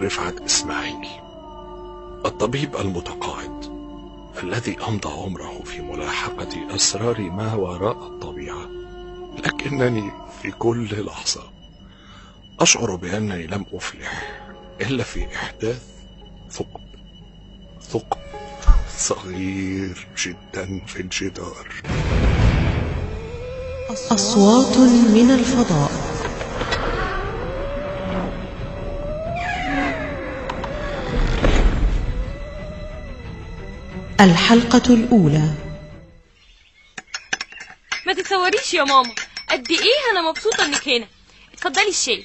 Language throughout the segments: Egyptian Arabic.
رفعت إسماعيل الطبيب المتقاعد الذي أمضى عمره في ملاحقة أسرار ما وراء الطبيعة لكنني في كل لحظة أشعر بأنني لم أفلح إلا في إحداث ثقب ثقب صغير جدا في الجدار أصوات من الفضاء الحلقة الأولى ما تتصوريش يا ماما قد ايه انا مبسوطه انك هنا اتفضلي الشاي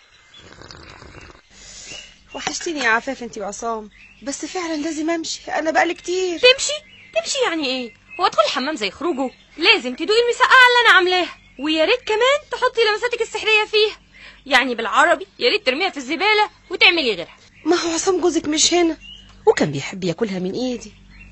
وحشتيني يا عفاف انتي وعصام بس فعلا لازم امشي انا بقالي كتير تمشي تمشي يعني ايه هو ادخل الحمام زي خروجه لازم تدوقي المسقعه اللي انا عاملاها ويا ريت كمان تحطي لمساتك السحريه فيها يعني بالعربي يا ريت ترميها في الزباله وتعملي غيرها ما هو عصام جوزك مش هنا وكان بيحب ياكلها من ايدي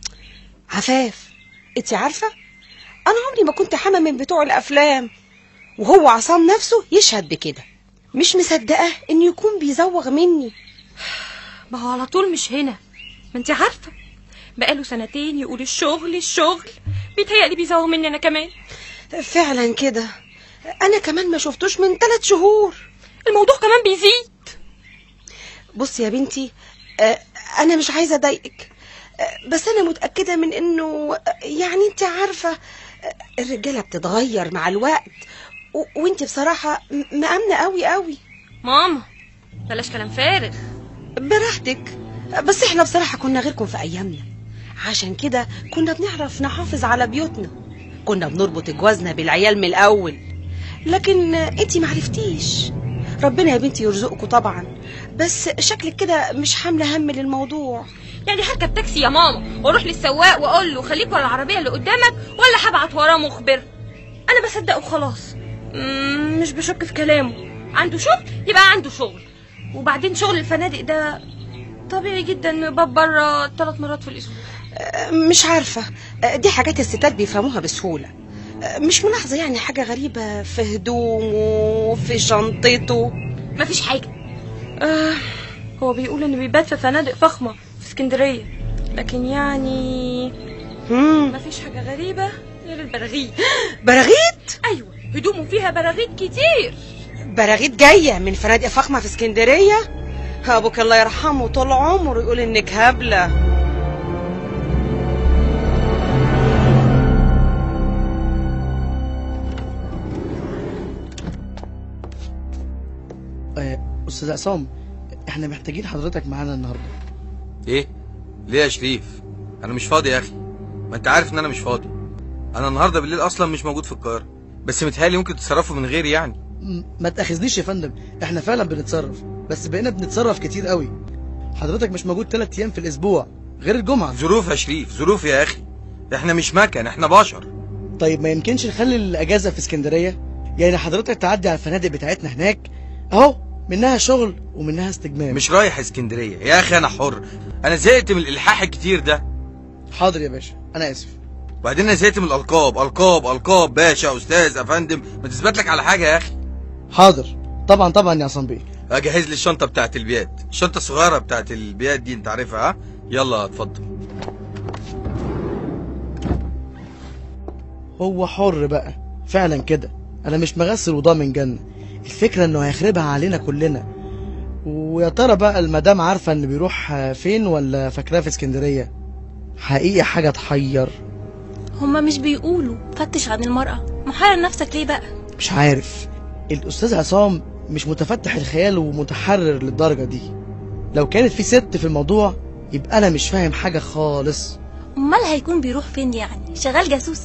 عفاف انتي عارفه انا عمري ما كنت حما من بتوع الافلام وهو عصام نفسه يشهد بكده مش مصدقه ان يكون بيزوغ مني ما هو على طول مش هنا ما انت عارفه بقاله سنتين يقول الشغل الشغل بيتهيألي بيزوغ مني انا كمان فعلا كده انا كمان ما شفتوش من ثلاث شهور الموضوع كمان بيزيد بصي يا بنتي آه، انا مش عايزه اضايقك آه، بس انا متاكده من انه آه، يعني انت عارفه آه، الرجاله بتتغير مع الوقت و- وانت بصراحه م- مأمنه قوي قوي ماما بلاش كلام فارغ براحتك بس احنا بصراحه كنا غيركم في ايامنا عشان كده كنا بنعرف نحافظ على بيوتنا كنا بنربط جوازنا بالعيال من الاول لكن آه، انتي معرفتيش ربنا يا بنتي يرزقكم طبعا بس شكلك كده مش حامله هم للموضوع يعني هركب تاكسي يا ماما واروح للسواق واقول له خليك ورا العربيه اللي قدامك ولا هبعت وراه مخبر انا بصدق وخلاص مم، مش بشك في كلامه عنده شغل يبقى عنده شغل وبعدين شغل الفنادق ده طبيعي جدا انه يبقى بره ثلاث مرات في الاسبوع آه، مش عارفه آه، دي حاجات الستات بيفهموها بسهوله آه، مش ملاحظه يعني حاجه غريبه في هدومه في شنطته مفيش حاجه آه هو بيقول انه بيبات في فنادق فخمه في اسكندريه لكن يعني مم. مفيش حاجه غريبه غير البراغيث براغيث ايوه هدومه فيها براغيث كتير براغيث جايه من فنادق فخمه في اسكندريه ابوك الله يرحمه طول عمره يقول انك هبله آه، استاذ عصام احنا محتاجين حضرتك معانا النهارده ايه ليه يا شريف انا مش فاضي يا اخي ما انت عارف ان انا مش فاضي انا النهارده بالليل اصلا مش موجود في القاهره بس متهيألي ممكن تتصرفوا من غيري يعني م- ما تاخذنيش يا فندم احنا فعلا بنتصرف بس بقينا بنتصرف كتير قوي حضرتك مش موجود ثلاث ايام في الاسبوع غير الجمعه ظروف يا شريف ظروف يا اخي احنا مش مكن احنا بشر طيب ما يمكنش نخلي الاجازه في اسكندريه يعني حضرتك تعدي على الفنادق بتاعتنا هناك اهو منها شغل ومنها استجمام مش رايح اسكندريه يا اخي انا حر انا زهقت من الالحاح الكتير ده حاضر يا باشا انا اسف وبعدين انا زهقت من الالقاب القاب القاب باشا استاذ افندم ما تثبت لك على حاجه يا اخي حاضر طبعا طبعا يا عصام بيه اجهز لي الشنطه بتاعت البيات الشنطه الصغيره بتاعت البيات دي انت عارفها ها يلا اتفضل هو حر بقى فعلا كده انا مش مغسل وضامن جنة الفكرة انه هيخربها علينا كلنا ويا ترى بقى المدام عارفة ان بيروح آه، فين ولا فاكراه في اسكندرية حقيقة حاجة تحير هما مش بيقولوا فتش عن المرأة محير نفسك ليه بقى مش عارف الاستاذ عصام مش متفتح الخيال ومتحرر للدرجة دي لو كانت في ست في الموضوع يبقى انا مش فاهم حاجة خالص امال هيكون بيروح فين يعني شغال جاسوس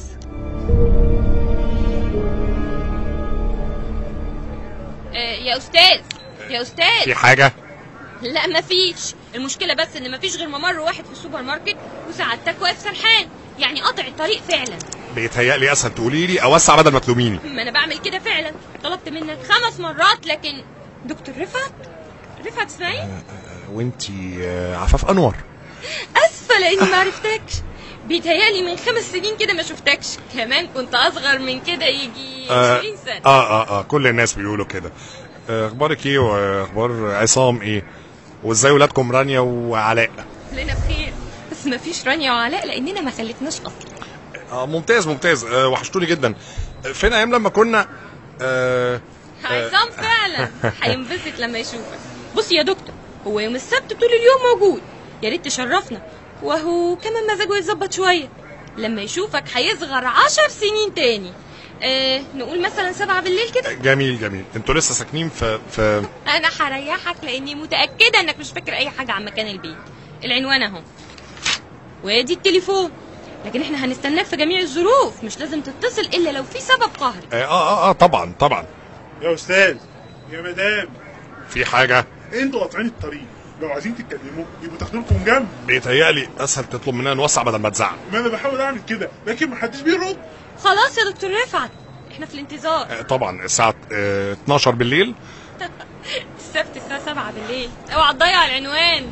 آه يا استاذ يا استاذ في حاجة لا مفيش المشكله بس ان مفيش غير ممر واحد في السوبر ماركت وسعادتك واقف سرحان يعني قاطع الطريق فعلا بيتهيألي أسهل تقولي لي أوسع بدل ما تلوميني ما انا بعمل كده فعلا طلبت منك خمس مرات لكن دكتور رفعت رفعت اسماعيل وانتي آه، عفاف أنور اسفه لاني ما عرفتكش بيتهيألي من خمس سنين كده ما شفتكش كمان كنت اصغر من كده يجي آه 20 سنه آه آه آه كل الناس بيقولوا كده آه، أخبارك إيه وأخبار عصام إيه وازاي ولادكم رانيا وعلاء لنا بخير بس ما فيش رانيا وعلاء لاننا ما خلفناش اصلا آه ممتاز ممتاز آه وحشتوني جدا آه، فين ايام لما كنا آه عصام فعلا هينبسط لما يشوفك بص يا دكتور هو يوم السبت طول اليوم موجود يا ريت تشرفنا وهو كمان مزاجه يتظبط شويه لما يشوفك هيصغر عشر سنين تاني آه نقول مثلا سبعة بالليل كده جميل جميل انتوا لسه ساكنين في في انا هريحك لاني متاكده انك مش فاكر اي حاجه عن مكان البيت العنوان اهو وادي التليفون لكن احنا هنستناك في جميع الظروف مش لازم تتصل الا لو في سبب قهري اه اه, آه طبعا طبعا يا استاذ يا مدام في حاجه انتوا قاطعين الطريق لو عايزين تتكلموا يبقوا تاخدوا لكم جنب بيتهيألي اسهل تطلب مننا نوسع بدل ما تزعق ما انا بحاول اعمل كده لكن محدش بيرد خلاص يا دكتور رفعت احنا في الانتظار آه طبعا الساعه آه 12 بالليل السبت الساعه 7 بالليل اوعى تضيع العنوان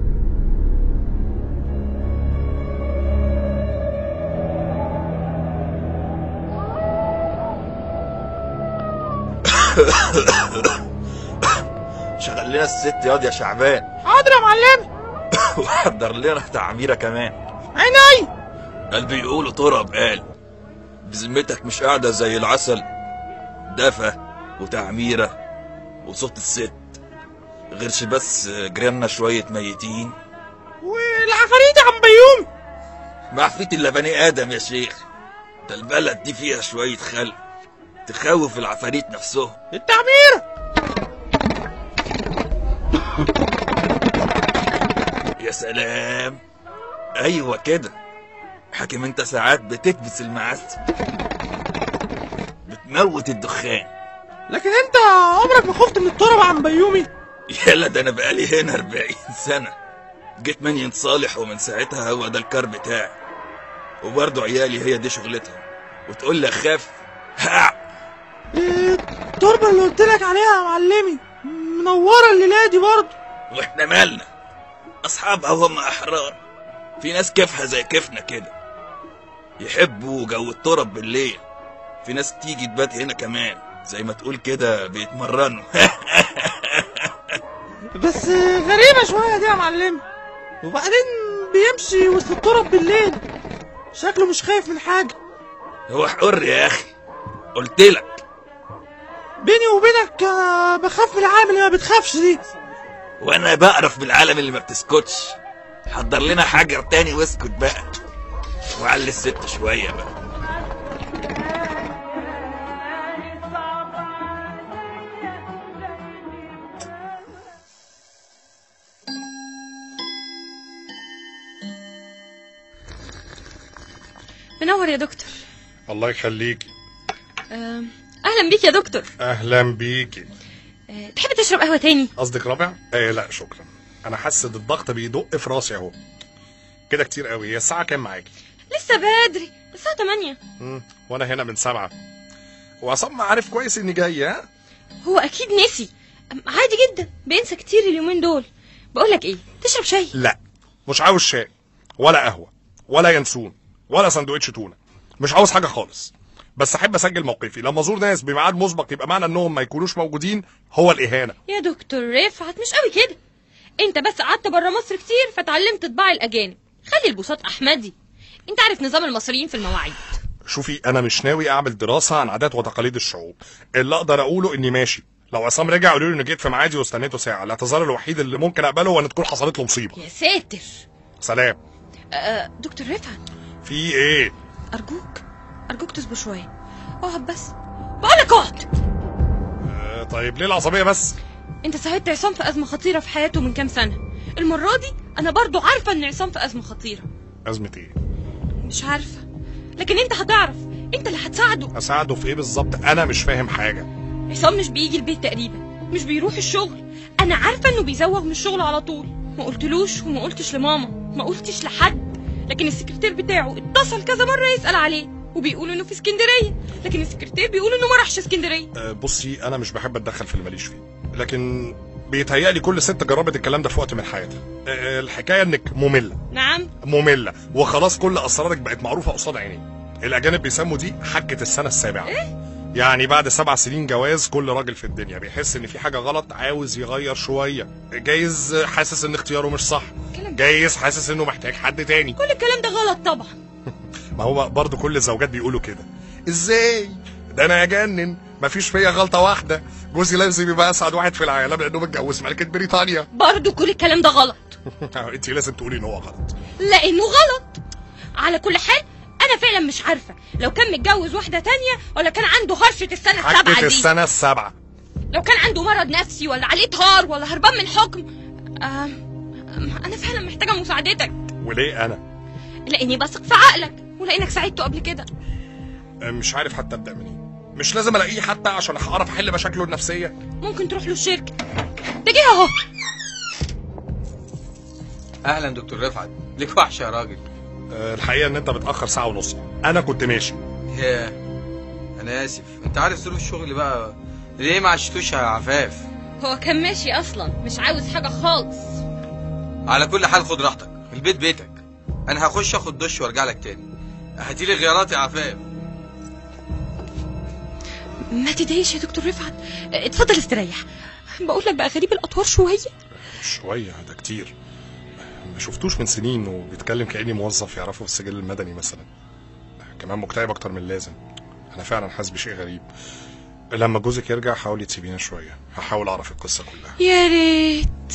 شغل لنا الست ياض يا شعبان حاضر يا معلم وحضر لنا تعميرة كمان عيني قال بيقولوا تراب قال بذمتك مش قاعدة زي العسل دفى وتعميرة وصوت الست غيرش بس جيراننا شوية ميتين والعفاريت يا عم بيومي معفريت الا بني ادم يا شيخ ده البلد دي فيها شوية خلق تخوف العفاريت نفسهم التعمير يا سلام ايوه كده حاكم انت ساعات بتكبس المعسل بتموت الدخان لكن انت عمرك ما خفت من التراب يا عم بيومي يلا ده انا بقالي هنا 40 سنة جيت من ينصالح ومن ساعتها هو ده الكار بتاعي وبرضه عيالي هي دي شغلتهم وتقول لي اخاف ها التربة اللي قلت لك عليها يا معلمي منورة الليلة دي برضه واحنا مالنا اصحابها هم احرار في ناس كيفها زي كيفنا كده يحبوا جو التراب بالليل في ناس تيجي تبات هنا كمان زي ما تقول كده بيتمرنوا بس غريبة شوية دي يا معلمي وبعدين بيمشي وسط التراب بالليل شكله مش خايف من حاجة هو حر يا اخي قلت لك بيني وبينك آه، بخاف من العالم اللي ما بتخافش دي وانا بقرف بالعالم اللي ما بتسكتش حضر لنا حجر تاني واسكت بقى وعلي الست شوية بقى منور يا دكتور الله يخليكي آه، اهلا بيك يا دكتور اهلا بيكي آه، تحب تشرب قهوه تاني قصدك رابع؟ آه لا شكرا انا حاسس ان الضغط بيدق في راسي اهو كده كتير قوي هي الساعه كام معاكي؟ لسه بدري الساعه 8 مم. وانا هنا من سبعة وعصام عارف كويس اني جاي ها هو اكيد نسي أم، عادي جدا بينسى كتير اليومين دول بقول لك ايه تشرب شاي لا مش عاوز شاي ولا قهوه ولا ينسون ولا سندوتش تونه مش عاوز حاجه خالص بس احب اسجل موقفي لما ازور ناس بميعاد مسبق يبقى معنى انهم ما يكونوش موجودين هو الاهانه يا دكتور رفعت مش قوي كده انت بس قعدت بره مصر كتير فتعلمت طباع الاجانب خلي البساط احمدي انت عارف نظام المصريين في المواعيد شوفي انا مش ناوي اعمل دراسه عن عادات وتقاليد الشعوب اللي اقدر اقوله اني ماشي لو عصام رجع قولوا له اني جيت في ميعادي واستنيته ساعه الاعتذار الوحيد اللي ممكن اقبله هو ان تكون حصلت له مصيبه يا ساتر سلام آه دكتور رفعت في ايه ارجوك ارجوك تصبر شويه اقعد بس بقول لك اقعد آه طيب ليه العصبيه بس انت ساعدت عصام في ازمه خطيره في حياته من كام سنه المره دي انا برضو عارفه ان عصام في ازمه خطيره ازمه ايه مش عارفه لكن انت هتعرف انت اللي هتساعده اساعده في ايه بالظبط انا مش فاهم حاجه عصام مش بيجي البيت تقريبا مش بيروح الشغل انا عارفه انه بيزوغ من الشغل على طول ما قلتلوش وما قلتش لماما ما قلتش لحد لكن السكرتير بتاعه اتصل كذا مره يسال عليه وبيقول انه في اسكندريه لكن السكرتير بيقول انه ما راحش اسكندريه آه بصي انا مش بحب اتدخل في اللي ماليش فيه لكن بيتهيألي كل ست جربت الكلام ده في وقت من حياتها آه الحكايه انك ممله نعم ممله وخلاص كل اسرارك بقت معروفه قصاد عيني الاجانب بيسموا دي حكه السنه السابعه يعني بعد سبع سنين جواز كل راجل في الدنيا بيحس ان في حاجه غلط عاوز يغير شويه جايز حاسس ان اختياره مش صح جايز حاسس انه محتاج حد تاني كل الكلام ده غلط طبعا ما هو برضه كل الزوجات بيقولوا كده ازاي ده انا اجنن مفيش فيا غلطه واحده جوزي لازم يبقى اسعد واحد في العالم لانه متجوز ملكه بريطانيا برضه كل الكلام ده غلط انت لازم تقولي ان هو غلط لانه غلط على كل حال انا فعلا مش عارفه لو كان متجوز واحده تانية ولا كان عنده هرشه السنه السابعه حكت دي السنه السابعه لو كان عنده مرض نفسي ولا عليه طار ولا هربان من حكم آه انا فعلا محتاجه مساعدتك وليه انا لاني بثق في عقلك ولانك ساعدته قبل كده مش عارف حتى ابدا منين مش لازم الاقيه حتى عشان اعرف احل مشاكله النفسيه ممكن تروح له الشركه ده جه اهو اهلا دكتور رفعت ليك وحشه يا راجل أه، الحقيقه ان انت متاخر ساعه ونص انا كنت ماشي ياه انا اسف انت عارف ظروف الشغل بقى ليه ما عشتوش يا عفاف هو كان ماشي اصلا مش عاوز حاجه خالص على كل حال خد راحتك البيت بيتك انا هخش اخد دش وارجع لك تاني هاتيلي غيارات يا عفاف ما تضايقش يا دكتور رفعت اتفضل استريح بقول لك بقى غريب الاطوار شويه شويه ده كتير ما شفتوش من سنين وبيتكلم كاني موظف يعرفه في السجل المدني مثلا كمان مكتئب اكتر من اللازم انا فعلا حاسس بشيء غريب لما جوزك يرجع حاولي تسيبينا شويه هحاول اعرف القصه كلها يا ريت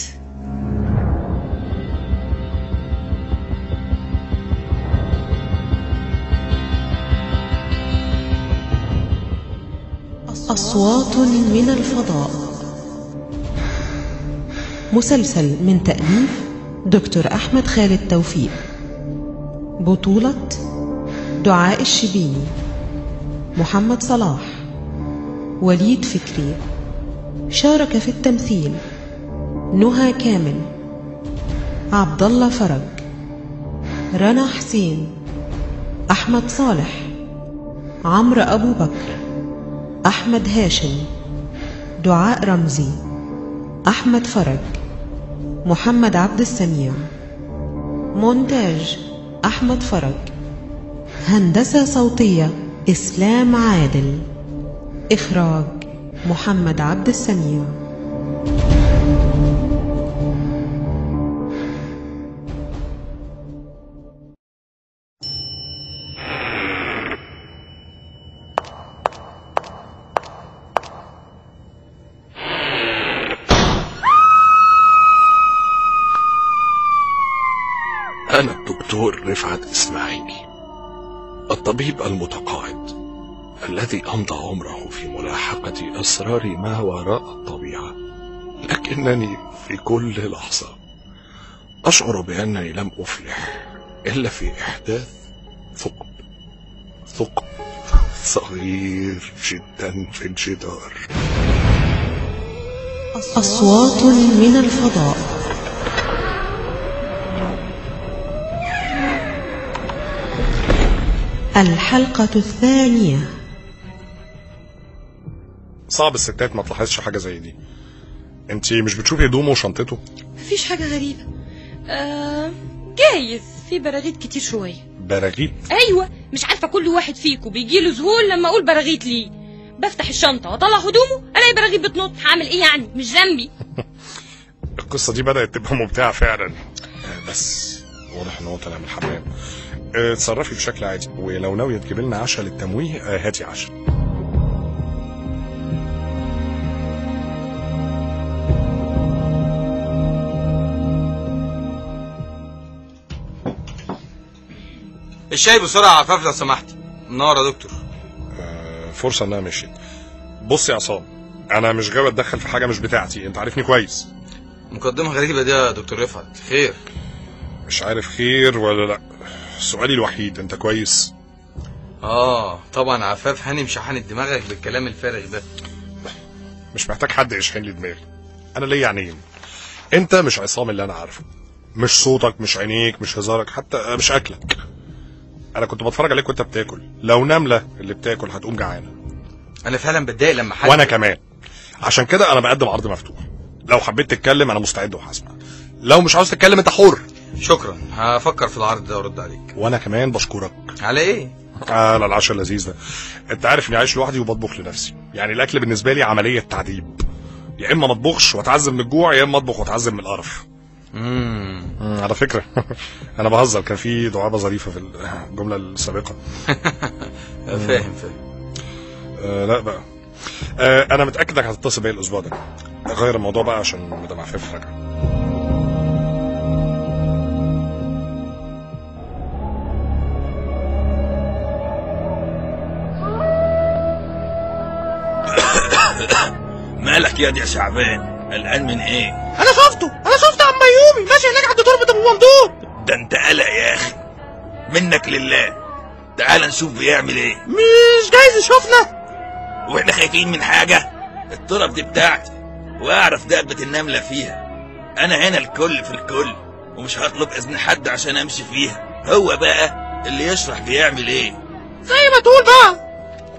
أصوات من الفضاء مسلسل من تأليف دكتور أحمد خالد توفيق بطولة دعاء الشبيني محمد صلاح وليد فكري شارك في التمثيل نهى كامل عبد الله فرج رنا حسين أحمد صالح عمرو أبو بكر أحمد هاشم دعاء رمزي أحمد فرج محمد عبد السميع مونتاج أحمد فرج هندسة صوتية إسلام عادل إخراج محمد عبد السميع أنا الدكتور رفعت إسماعيل الطبيب المتقاعد الذي أمضى عمره في ملاحقة أسرار ما وراء الطبيعة لكنني في كل لحظة أشعر بأنني لم أفلح إلا في إحداث ثقب ثقب صغير جدا في الجدار أصوات من الفضاء الحلقة الثانية صعب الستات ما تلاحظش حاجه زي دي انت مش بتشوفي هدومه وشنطته مفيش حاجه غريبه آه جايز في براغيث كتير شويه براغيث ايوه مش عارفه كل واحد فيكم بيجيله ذهول لما اقول براغيث ليه بفتح الشنطه واطلع هدومه الاقي براغيث بتنط هعمل ايه يعني مش ذنبي القصه دي بدات تبقى ممتعه فعلا آه، بس واضح ان هو طالع من الحمام آه، اتصرفي بشكل عادي ولو ناويه تجيب لنا عشاء للتمويه آه، هاتي عشاء الشاي بسرعه يا عفاف لو سمحتي منور يا دكتور آه، فرصه انها مشيت بص يا عصام انا مش غاوي اتدخل في حاجه مش بتاعتي انت عارفني كويس مقدمه غريبه دي يا دكتور رفعت خير مش عارف خير ولا لا سؤالي الوحيد انت كويس اه طبعا عفاف هاني مش هحني دماغك بالكلام الفارغ ده مش محتاج حد يشحن لي دماغي انا ليا عينين انت مش عصام اللي انا عارفه مش صوتك مش عينيك مش هزارك حتى مش اكلك انا كنت بتفرج عليك وانت بتاكل لو نمله اللي بتاكل هتقوم جعانه انا فعلا بتضايق لما حد وانا كمان عشان كده انا بقدم عرض مفتوح لو حبيت تتكلم انا مستعد وهسمع لو مش عاوز تتكلم انت حر شكرا هفكر في العرض ده وارد عليك وانا كمان بشكرك على ايه اه لا العشاء اللذيذ ده انت عارف اني عايش لوحدي وبطبخ لنفسي يعني الاكل بالنسبه لي عمليه تعذيب يا اما ما اطبخش واتعذب من الجوع يا اما اطبخ واتعذب من القرف امم مم، على فكره انا بهزر كان في دعابه ظريفه في الجمله السابقه فاهم فاهم آه لا بقى آه انا متاكد انك هتتصل بيا الاسبوع ده غير الموضوع بقى عشان مدام عفاف راجعه مالك يا دي يا شعبان قلقان من ايه انا شفته انا شفت عم بيومي ماشي هناك عند تربة ابو ممدود ده انت قلق يا اخي منك لله تعال نشوف بيعمل ايه مش جايز يشوفنا واحنا خايفين من حاجه الطرب دي بتاعتي واعرف دابة النملة فيها انا هنا الكل في الكل ومش هطلب اذن حد عشان امشي فيها هو بقى اللي يشرح بيعمل ايه زي ما تقول بقى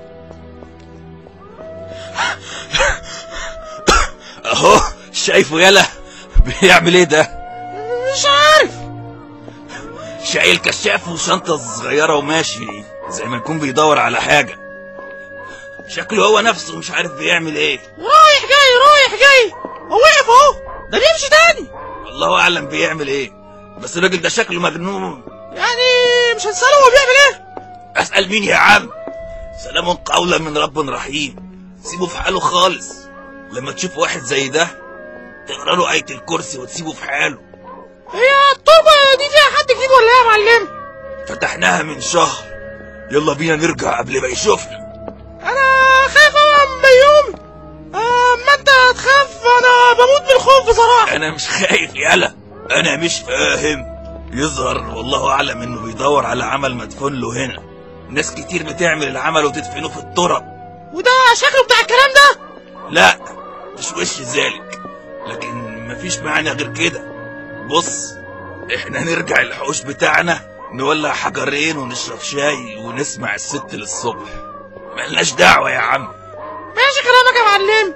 اهو شايفه يلا بيعمل ايه ده مش عارف شايل كشاف وشنطة صغيرة وماشي زي ما يكون بيدور على حاجة شكله هو نفسه مش عارف بيعمل ايه رايح جاي رايح جاي هو وقف اهو ده بيمشي تاني الله اعلم بيعمل ايه بس الراجل ده شكله مجنون يعني مش هنسأله هو بيعمل ايه اسال مين يا عم سلام قولا من رب رحيم سيبه في حاله خالص لما تشوف واحد زي ده تقرا له آية الكرسي وتسيبه في حاله هي التربة دي فيها حد جديد ولا ايه يا معلم فتحناها من شهر يلا بينا نرجع قبل ما يشوفنا انا خايف اوي يا عم بيومي اما انت تخاف انا بموت من الخوف بصراحة انا مش خايف يالا انا مش فاهم يظهر والله اعلم انه بيدور على عمل مدفون له هنا ناس كتير بتعمل العمل وتدفنه في التراب وده شكله بتاع الكلام ده لا مش وش ذلك لكن مفيش معنى غير كده بص احنا نرجع الحوش بتاعنا نولع حجرين ونشرب شاي ونسمع الست للصبح ملناش دعوة يا عم ماشي كلامك يا معلم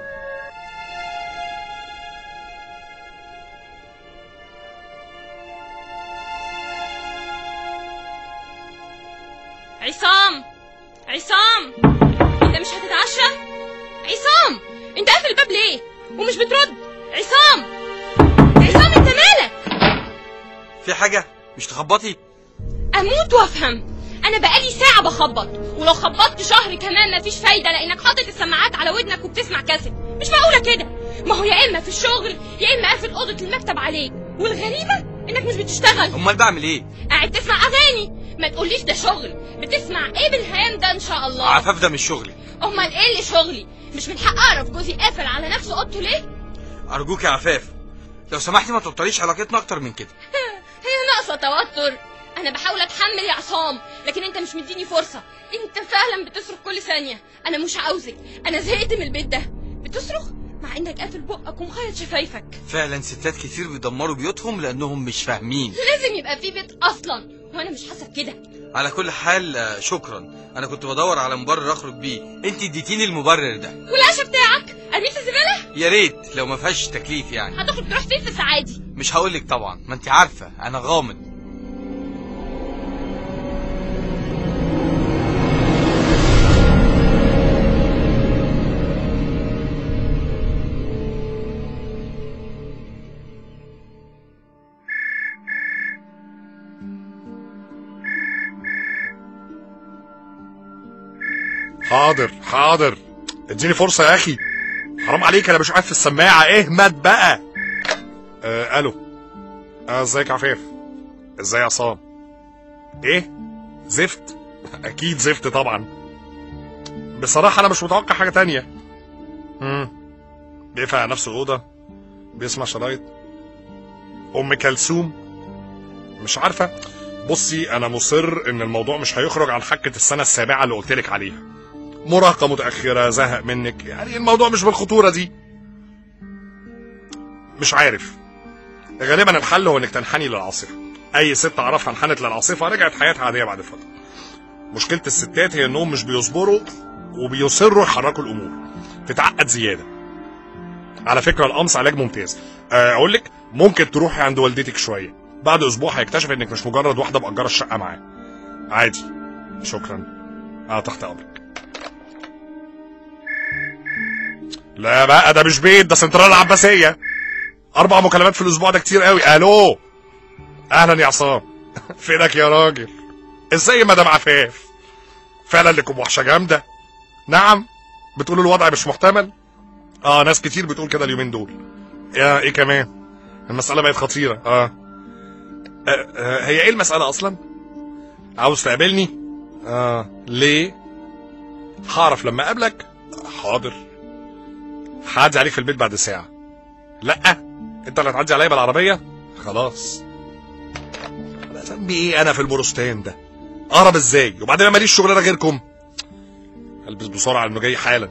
عصام عصام انت مش هتتعشى عصام انت قافل الباب ليه ومش بترد عصام عصام انت مالك في حاجة مش تخبطي اموت وافهم انا بقالي ساعه بخبط ولو خبطت شهر كمان مفيش فايده لانك حاطط السماعات على ودنك وبتسمع كاسيت مش معقوله كده ما هو يا اما في الشغل يا اما قافل اوضه المكتب عليك والغريبه انك مش بتشتغل امال بعمل ايه قاعد تسمع اغاني ما تقوليش ده شغل بتسمع ايه بالهيام ده ان شاء الله عفاف ده مش شغلي امال ايه اللي شغلي مش من حق اعرف جوزي قافل على نفسه اوضته ليه ارجوك يا عفاف لو سمحتي ما توتريش علاقتنا اكتر من كده هي ناقصه توتر انا بحاول اتحمل يا عصام لكن انت مش مديني فرصه انت فعلا بتصرخ كل ثانيه انا مش عاوزك انا زهقت من البيت ده بتصرخ مع انك قافل بقك ومخيط شفايفك فعلا ستات كتير بيدمروا بيوتهم لانهم مش فاهمين لازم يبقى في بيت اصلا وانا مش حاسه بكده على كل حال آه، شكرا انا كنت بدور على مبرر اخرج بيه انت اديتيني المبرر ده والعشاء بتاعك ارميه في الزباله يا ريت لو ما فيهاش تكليف يعني هتخرج تروح فين في السعادي مش هقولك طبعا ما انت عارفه انا غامض حاضر حاضر اديني فرصه يا اخي حرام عليك انا مش قاعد في السماعه اهمد بقى آه الو آه، ازيك يا عفاف ازاي يا عصام ايه زفت اكيد زفت طبعا بصراحه انا مش متوقع حاجه تانية امم بيقفل على نفسه الاوضه بيسمع شرايط ام كلثوم مش عارفه بصي انا مصر ان الموضوع مش هيخرج عن حكه السنه السابعه اللي قلت لك عليها مراهقه متاخره زهق منك يعني الموضوع مش بالخطوره دي مش عارف غالبا الحل هو انك تنحني للعاصفه اي ست اعرفها انحنت للعاصفه رجعت حياتها عاديه بعد فتره مشكله الستات هي انهم مش بيصبروا وبيصروا يحركوا الامور تتعقد زياده على فكره القمص علاج ممتاز آه، اقول لك ممكن تروحي عند والدتك شويه بعد اسبوع هيكتشف انك مش مجرد واحده مأجره الشقه معاه عادي شكرا اه تحت امرك لا بقى ده مش بيت ده سنترال العباسيه اربع مكالمات في الاسبوع ده كتير قوي الو اهلا يا عصام فينك يا راجل ازاي مدام عفاف فعلا لكم وحشه جامده نعم بتقولوا الوضع مش محتمل اه ناس كتير بتقول كده اليومين دول يا ايه كمان المساله بقت خطيره اه, آه, آه هي ايه المساله اصلا عاوز تقابلني اه ليه هعرف لما اقابلك حاضر هعدي عليك في البيت بعد ساعه لا انت اللي هتعدي عليا بالعربيه خلاص انا ذنبي ايه انا في البروستان ده اهرب ازاي وبعدين انا ماليش شغلانه غيركم البس بسرعه انه جاي حالا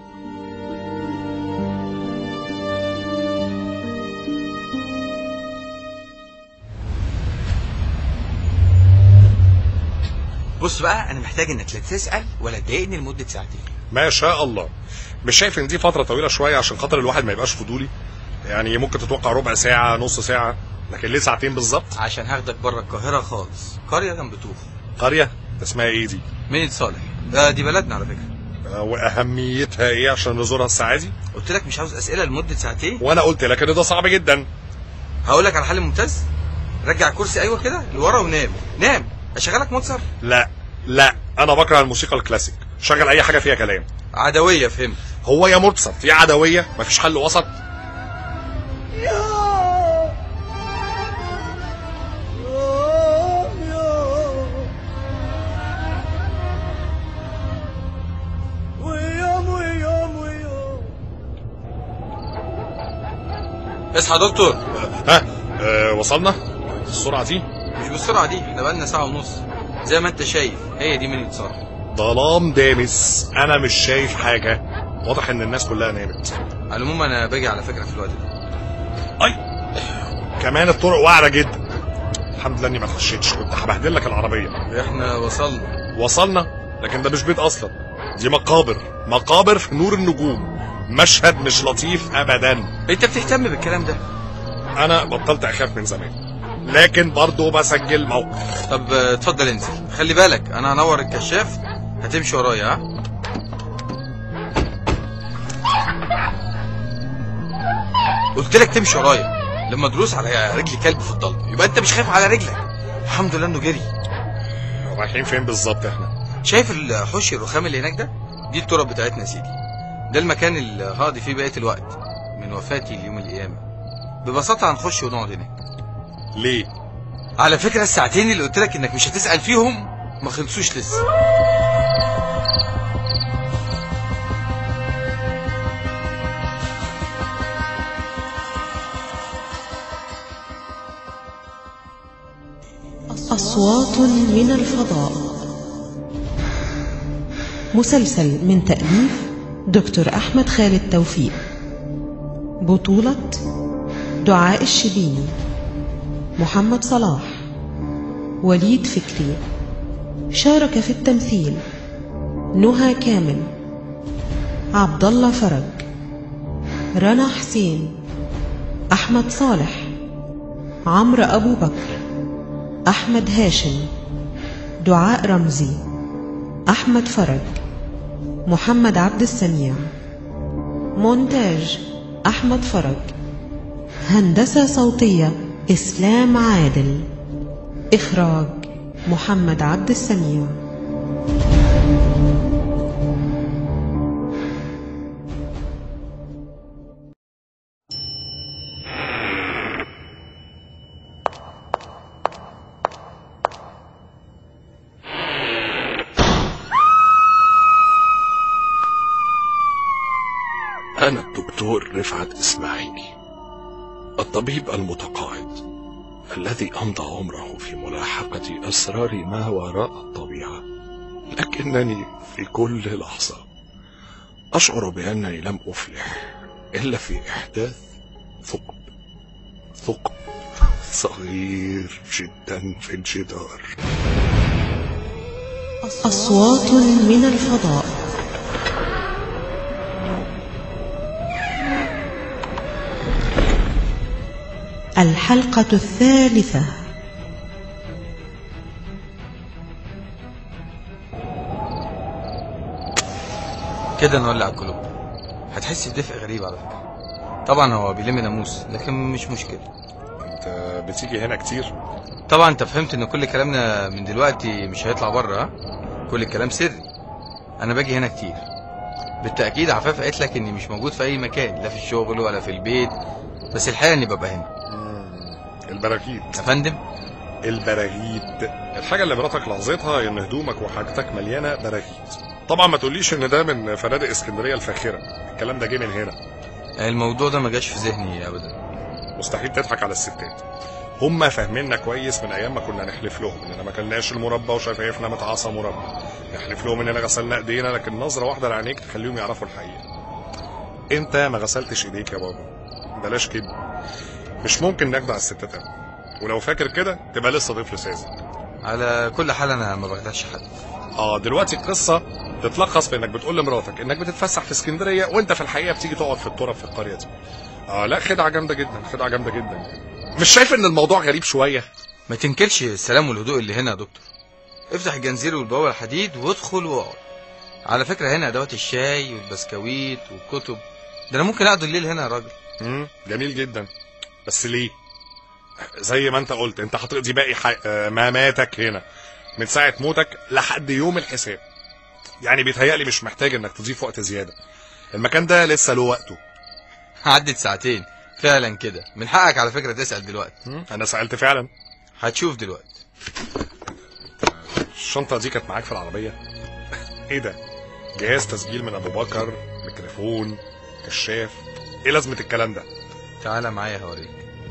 بص بقى انا محتاج انك لا تسال ولا تضايقني لمده ساعتين ما شاء الله مش شايف ان دي فتره طويله شويه عشان خاطر الواحد ما يبقاش فضولي يعني ممكن تتوقع ربع ساعه نص ساعه لكن ليه ساعتين بالظبط عشان هاخدك بره القاهره خالص قريه جنب طوخ قريه اسمها ايه دي مينيت صالح ده دي بلدنا على فكره آه، واهميتها ايه عشان نزورها الساعه دي قلت لك مش عاوز اسئله لمده ساعتين وانا قلت لك ان ده صعب جدا هقول لك على حل ممتاز رجع الكرسي ايوه كده لورا ونام نام اشغلك موتسر لا لا انا بكره الموسيقى الكلاسيك شغل اي حاجه فيها كلام عدويه فهمت هو يا موتسارت يا عدويه مفيش حل وسط اصحى يا دكتور ها أه وصلنا السرعه دي مش بالسرعه دي احنا بقالنا ساعه ونص زي ما انت شايف هي دي مينيت صالح ظلام دامس انا مش شايف حاجه واضح ان الناس كلها نامت على العموم انا باجي على فكره في الوقت ده اي كمان الطرق واعره جدا الحمد لله اني ما اتخشيتش كنت هبهدل لك العربيه احنا وصلنا وصلنا لكن ده مش بيت اصلا دي مقابر مقابر في نور النجوم مشهد مش لطيف ابدا انت بتهتم بالكلام ده انا بطلت اخاف من زمان لكن برضه بسجل موقف طب آه، اتفضل انزل خلي بالك انا هنور الكشاف هتمشي ورايا ها قلت لك تمشي ورايا لما تدوس على رجل كلب في الضلمه يبقى انت مش خايف على رجلك الحمد لله انه جري رايحين فين بالظبط احنا شايف الحوش الرخام اللي هناك ده دي التراب بتاعتنا يا سيدي ده المكان اللي هقضي فيه بقيه الوقت من وفاتي ليوم القيامه ببساطه هنخش ونقعد هناك ليه على فكره الساعتين اللي قلت لك انك مش هتسال فيهم ما خلصوش لسه أصوات من الفضاء مسلسل من تأليف دكتور أحمد خالد توفيق بطولة دعاء الشبيني محمد صلاح وليد فكري شارك في التمثيل نهى كامل عبد الله فرج رنا حسين أحمد صالح عمرو أبو بكر أحمد هاشم دعاء رمزي أحمد فرج محمد عبد السميع مونتاج أحمد فرج هندسة صوتية إسلام عادل إخراج محمد عبد السميع أنا الدكتور رفعت إسماعيلي الطبيب المتقاعد الذي أمضى عمره في ملاحقة أسرار ما وراء الطبيعة لكنني في كل لحظة أشعر بأنني لم أفلح إلا في إحداث ثقب ثقب صغير جدا في الجدار أصوات من الفضاء الحلقة الثالثة كده نولع الكلوب هتحس بدفء غريب على فكره طبعا هو بيلم ناموس لكن مش مشكله انت بتيجي هنا كتير طبعا انت فهمت ان كل كلامنا من دلوقتي مش هيطلع بره ها كل الكلام سري انا باجي هنا كتير بالتاكيد عفاف قالت لك اني مش موجود في اي مكان لا في الشغل ولا في البيت بس الحقيقه اني ببقى هنا البراغيث يا فندم البراغيث الحاجة اللي مراتك لاحظتها ان هدومك وحاجتك مليانة براغيث طبعا ما تقوليش ان ده من فنادق اسكندرية الفاخرة الكلام ده جه من هنا الموضوع ده ما جاش في ذهني ابدا مستحيل تضحك على الستات هم فاهميننا كويس من ايام ما كنا نحلف لهم اننا ما كلناش المربى وشفايفنا متعاصى مربى نحلف لهم اننا غسلنا ايدينا لكن نظره واحده لعينيك تخليهم يعرفوا الحقيقه انت ما غسلتش ايديك يا بابا بلاش كده مش ممكن نخدع الستات أبدا. ولو فاكر كده تبقى لسه طفل ساذج على كل حال انا ما بخدعش حد اه دلوقتي القصه تتلخص في انك بتقول لمراتك انك بتتفسح في اسكندريه وانت في الحقيقه بتيجي تقعد في التراب في القريه دي اه لا خدعه جامده جدا خدعه جامده جدا مش شايف ان الموضوع غريب شويه ما تنكرش السلام والهدوء اللي هنا يا دكتور افتح الجنزير والبوابه الحديد وادخل واقعد على فكره هنا ادوات الشاي والبسكويت والكتب ده انا ممكن اقضي الليل هنا يا راجل امم جميل جدا بس ليه زي ما انت قلت انت هتقضي باقي حي... آه، مماتك هنا من ساعه موتك لحد يوم الحساب يعني بيتهيألي مش محتاج انك تضيف وقت زياده المكان ده لسه له وقته عدت ساعتين فعلا كده من حقك على فكره تسال دلوقتي انا سالت فعلا هتشوف دلوقتي الشنطه دي كانت معاك في العربيه ايه ده جهاز تسجيل من ابو بكر ميكروفون كشاف ايه لازمه الكلام ده تعالى معايا هوريك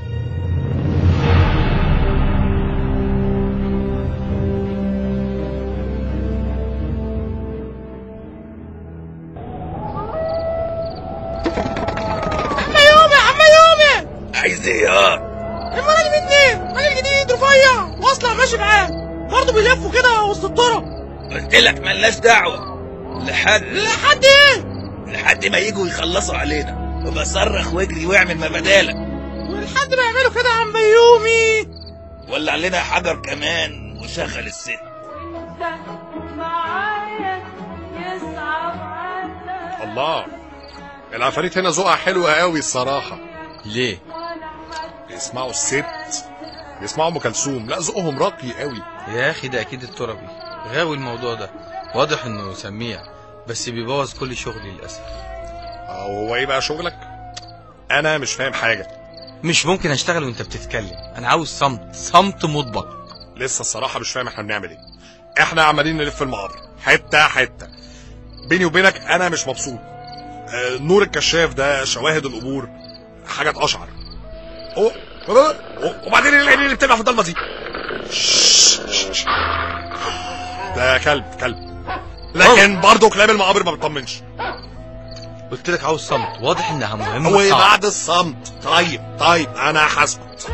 عم يومي عم يومي عايز ايه يا المرة دي منين؟ راجل جديد رفيع واصلع ماشي معاه برضه بيلفوا كده وسط الطرق قلت لك ملناش دعوه لحد لحد ايه؟ لحد ما يجوا يخلصوا علينا وبصرخ واجري واعمل ما بدالك ولحد ما يعملوا كده يا عم يومي ولع لنا حجر كمان وشغل الست الله العفاريت هنا ذوقها حلوة قوي الصراحة ليه؟ بيسمعوا الست بيسمعوا ام كلثوم لا ذوقهم راقي قوي يا اخي ده اكيد التربي غاوي الموضوع ده واضح انه سميع بس بيبوظ كل شغلي للاسف اه وهو ايه بقى شغلك انا مش فاهم حاجة مش ممكن اشتغل وانت بتتكلم انا عاوز صمت صمت مطبق لسه الصراحة مش فاهم احنا بنعمل ايه احنا عمالين نلف المقابر حتة حتة بيني وبينك انا مش مبسوط آه، نور الكشاف ده شواهد القبور حاجة تقشعر أوه، أوه، أوه، وبعدين إيه العين اللي بتبقى في الضلمة دي شش، شش، شش. ده كلب كلب لكن برضه كلاب المقابر ما بتطمنش قلت لك عاوز صمت واضح انها مهمه وصعبة. وبعد الصمت طيب طيب انا هسكت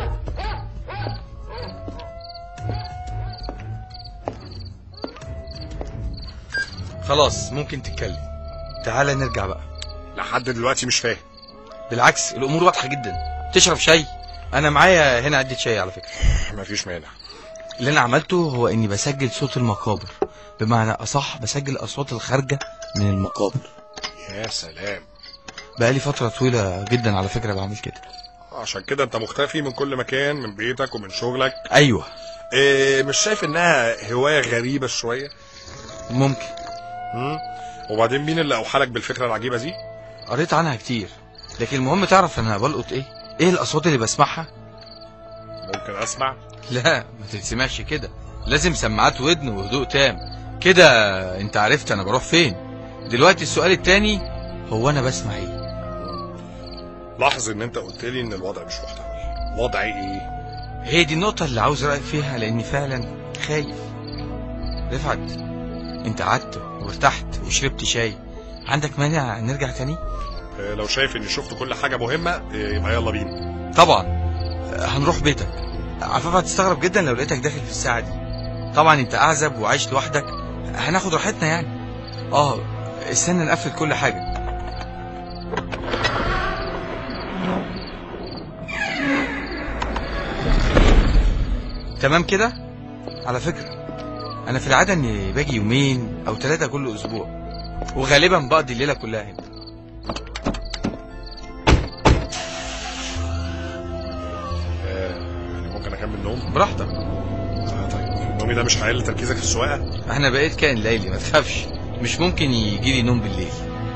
خلاص ممكن تتكلم تعالى نرجع بقى لحد دلوقتي مش فاهم بالعكس الامور واضحه جدا تشرب شاي انا معايا هنا عده شاي على فكره مفيش مانع اللي انا عملته هو اني بسجل صوت المقابر بمعنى اصح بسجل الاصوات الخارجه من المقابر يا سلام بقالي فتره طويله جدا على فكره بعمل كده عشان كده انت مختفي من كل مكان من بيتك ومن شغلك ايوه إيه مش شايف انها هوايه غريبه شويه ممكن مم؟ وبعدين مين اللي اوحالك بالفكره العجيبه دي قريت عنها كتير لكن المهم تعرف انا بلقط ايه ايه الاصوات اللي بسمعها ممكن اسمع لا ما تتسمعش كده لازم سماعات ودن وهدوء تام كده انت عرفت انا بروح فين دلوقتي السؤال التاني هو انا بسمع ايه لاحظ ان انت قلت لي ان الوضع مش محتمل وضع ايه هي دي النقطة اللي عاوز رأيك فيها لأني فعلا خايف رفعت أنت قعدت وارتحت وشربت شاي عندك مانع نرجع تاني؟ إيه لو شايف اني شفت كل حاجه مهمه إيه يبقى يلا بينا طبعا هنروح بيتك عفاف هتستغرب جدا لو لقيتك داخل في الساعة دي طبعا أنت أعزب وعايش لوحدك هناخد راحتنا يعني اه استنى نقفل كل حاجة تمام كده على فكرة أنا في العادة إني باجي يومين أو ثلاثة كل أسبوع وغالبا بقضي الليله كلها هنا يعني ممكن اكمل نوم براحتك آه طيب نومي ده مش هيقل تركيزك في السواقه انا بقيت كائن ليلي ما تخافش مش ممكن يجي لي نوم بالليل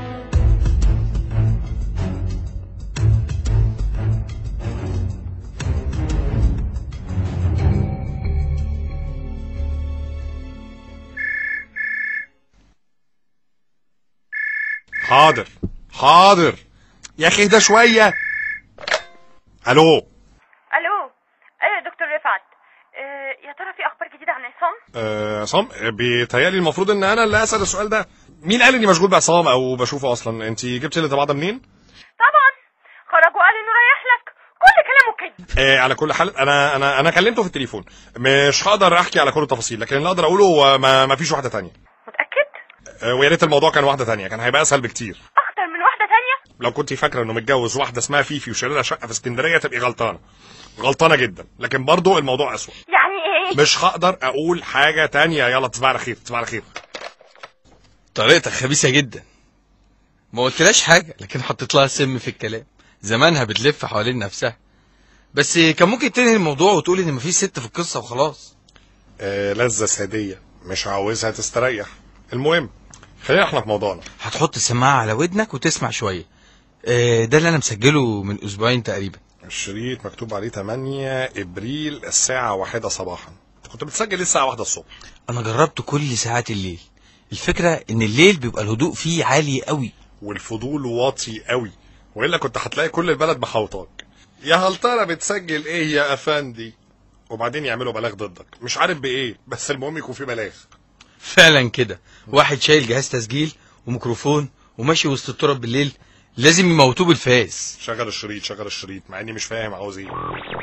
حاضر حاضر يا اخي ده شويه الو الو ايوه يا دكتور رفعت آه، يا ترى في اخبار جديده عن عصام آه، عصام آه، بيتهيألي المفروض ان انا اللي اسال السؤال ده مين قال اني مشغول بعصام او بشوفه اصلا انت جبتي الانطباع ده منين طبعا خرج وقال انه رايح لك كل كلامه كده آه على كل حال انا انا انا كلمته في التليفون مش هقدر احكي على كل التفاصيل لكن اللي اقدر اقوله هو ما, ما فيش واحده تانية متاكد آه ويا ريت الموضوع كان واحده تانية كان هيبقى اسهل بكتير اكتر من واحده تانية لو كنت فاكره انه متجوز واحده اسمها فيفي وشايل لها شقه في اسكندريه تبقي غلطانه غلطانه جدا لكن برضه الموضوع اسوء يعني ايه مش هقدر اقول حاجه تانية يلا تصبح على خير تصبح على خير طريقتك خبيثه جدا ما قلتلاش حاجه لكن حطيت لها سم في الكلام زمانها بتلف حوالين نفسها بس كان ممكن تنهي الموضوع وتقول ان مفيش ست في القصه وخلاص آه لذة سادية مش عاوزها تستريح المهم خلينا احنا في موضوعنا هتحط السماعه على ودنك وتسمع شويه آه، ده اللي انا مسجله من اسبوعين تقريبا الشريط مكتوب عليه 8 ابريل الساعة واحدة صباحا انت كنت بتسجل ليه الساعة واحدة الصبح انا جربت كل ساعات الليل الفكره ان الليل بيبقى الهدوء فيه عالي قوي والفضول واطي قوي والا كنت هتلاقي كل البلد محوطاك يا هل ترى بتسجل ايه يا افندي وبعدين يعملوا بلاغ ضدك مش عارف بايه بس المهم يكون في بلاغ فعلا كده واحد شايل جهاز تسجيل وميكروفون وماشي وسط التراب بالليل لازم يموتوه بالفاس شغل الشريط شغل الشريط مع اني مش فاهم عاوز ايه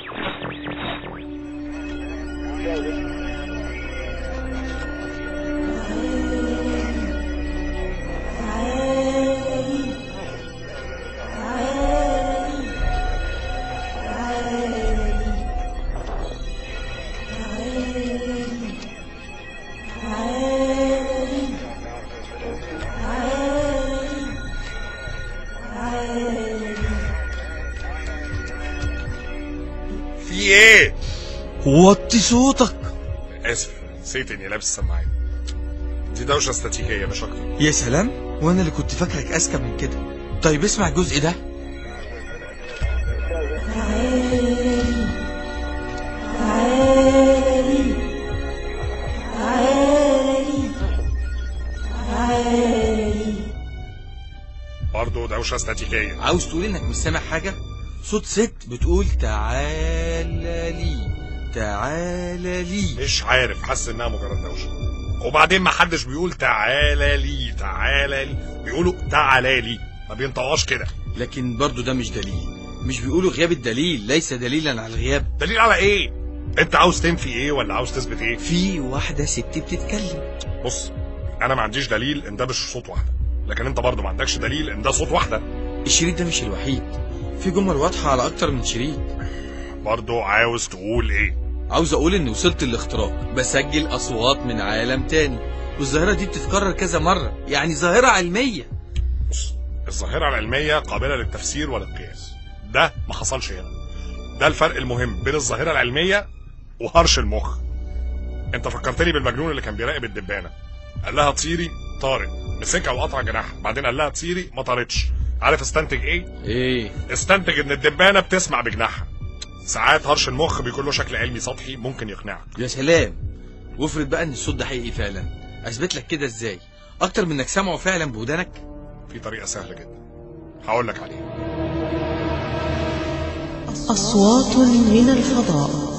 في ايه وطي صوتك اسف نسيت اني لابس سماعات دي دوشه استاتيكيه مش اكتر يا سلام وانا اللي كنت فاكرك اذكى من كده طيب اسمع الجزء ده برضه دوشه استاتيكيه عاوز تقول انك مش سامع حاجه صوت ست بتقول تعالى لي تعالى لي مش عارف حاسس انها مجرد دوشه وبعدين ما حدش بيقول تعالى لي تعالى لي بيقولوا تعالى لي ما بينطقوش كده لكن برضو ده مش دليل مش بيقولوا غياب الدليل ليس دليلا على الغياب دليل على ايه انت عاوز تنفي ايه ولا عاوز تثبت ايه في واحده ست بتتكلم بص انا ما عنديش دليل ان ده مش صوت واحده لكن انت برضه ما عندكش دليل ان ده صوت واحده الشريط ده مش الوحيد في جمل واضحه على اكتر من شريط برضه عاوز تقول ايه عاوز اقول اني وصلت الاختراق بسجل اصوات من عالم تاني والظاهره دي بتتكرر كذا مره يعني ظاهره علميه بص الظاهره العلميه قابله للتفسير والقياس ده ما حصلش هنا ده الفرق المهم بين الظاهره العلميه وهرش المخ انت فكرتني بالمجنون اللي كان بيراقب الدبانه قال لها طيري طارت مسكها وقطع جناحها بعدين قال لها طيري ما طارتش عارف استنتج ايه ايه استنتج ان الدبانه بتسمع بجناحها ساعات هرش المخ بيكون له شكل علمي سطحي ممكن يقنعك يا سلام وافرض بقى ان الصوت ده حقيقي فعلا اثبت لك كده ازاي اكتر من انك سامعه فعلا بودانك في طريقه سهله جدا هقول لك عليها أصوات من الفضاء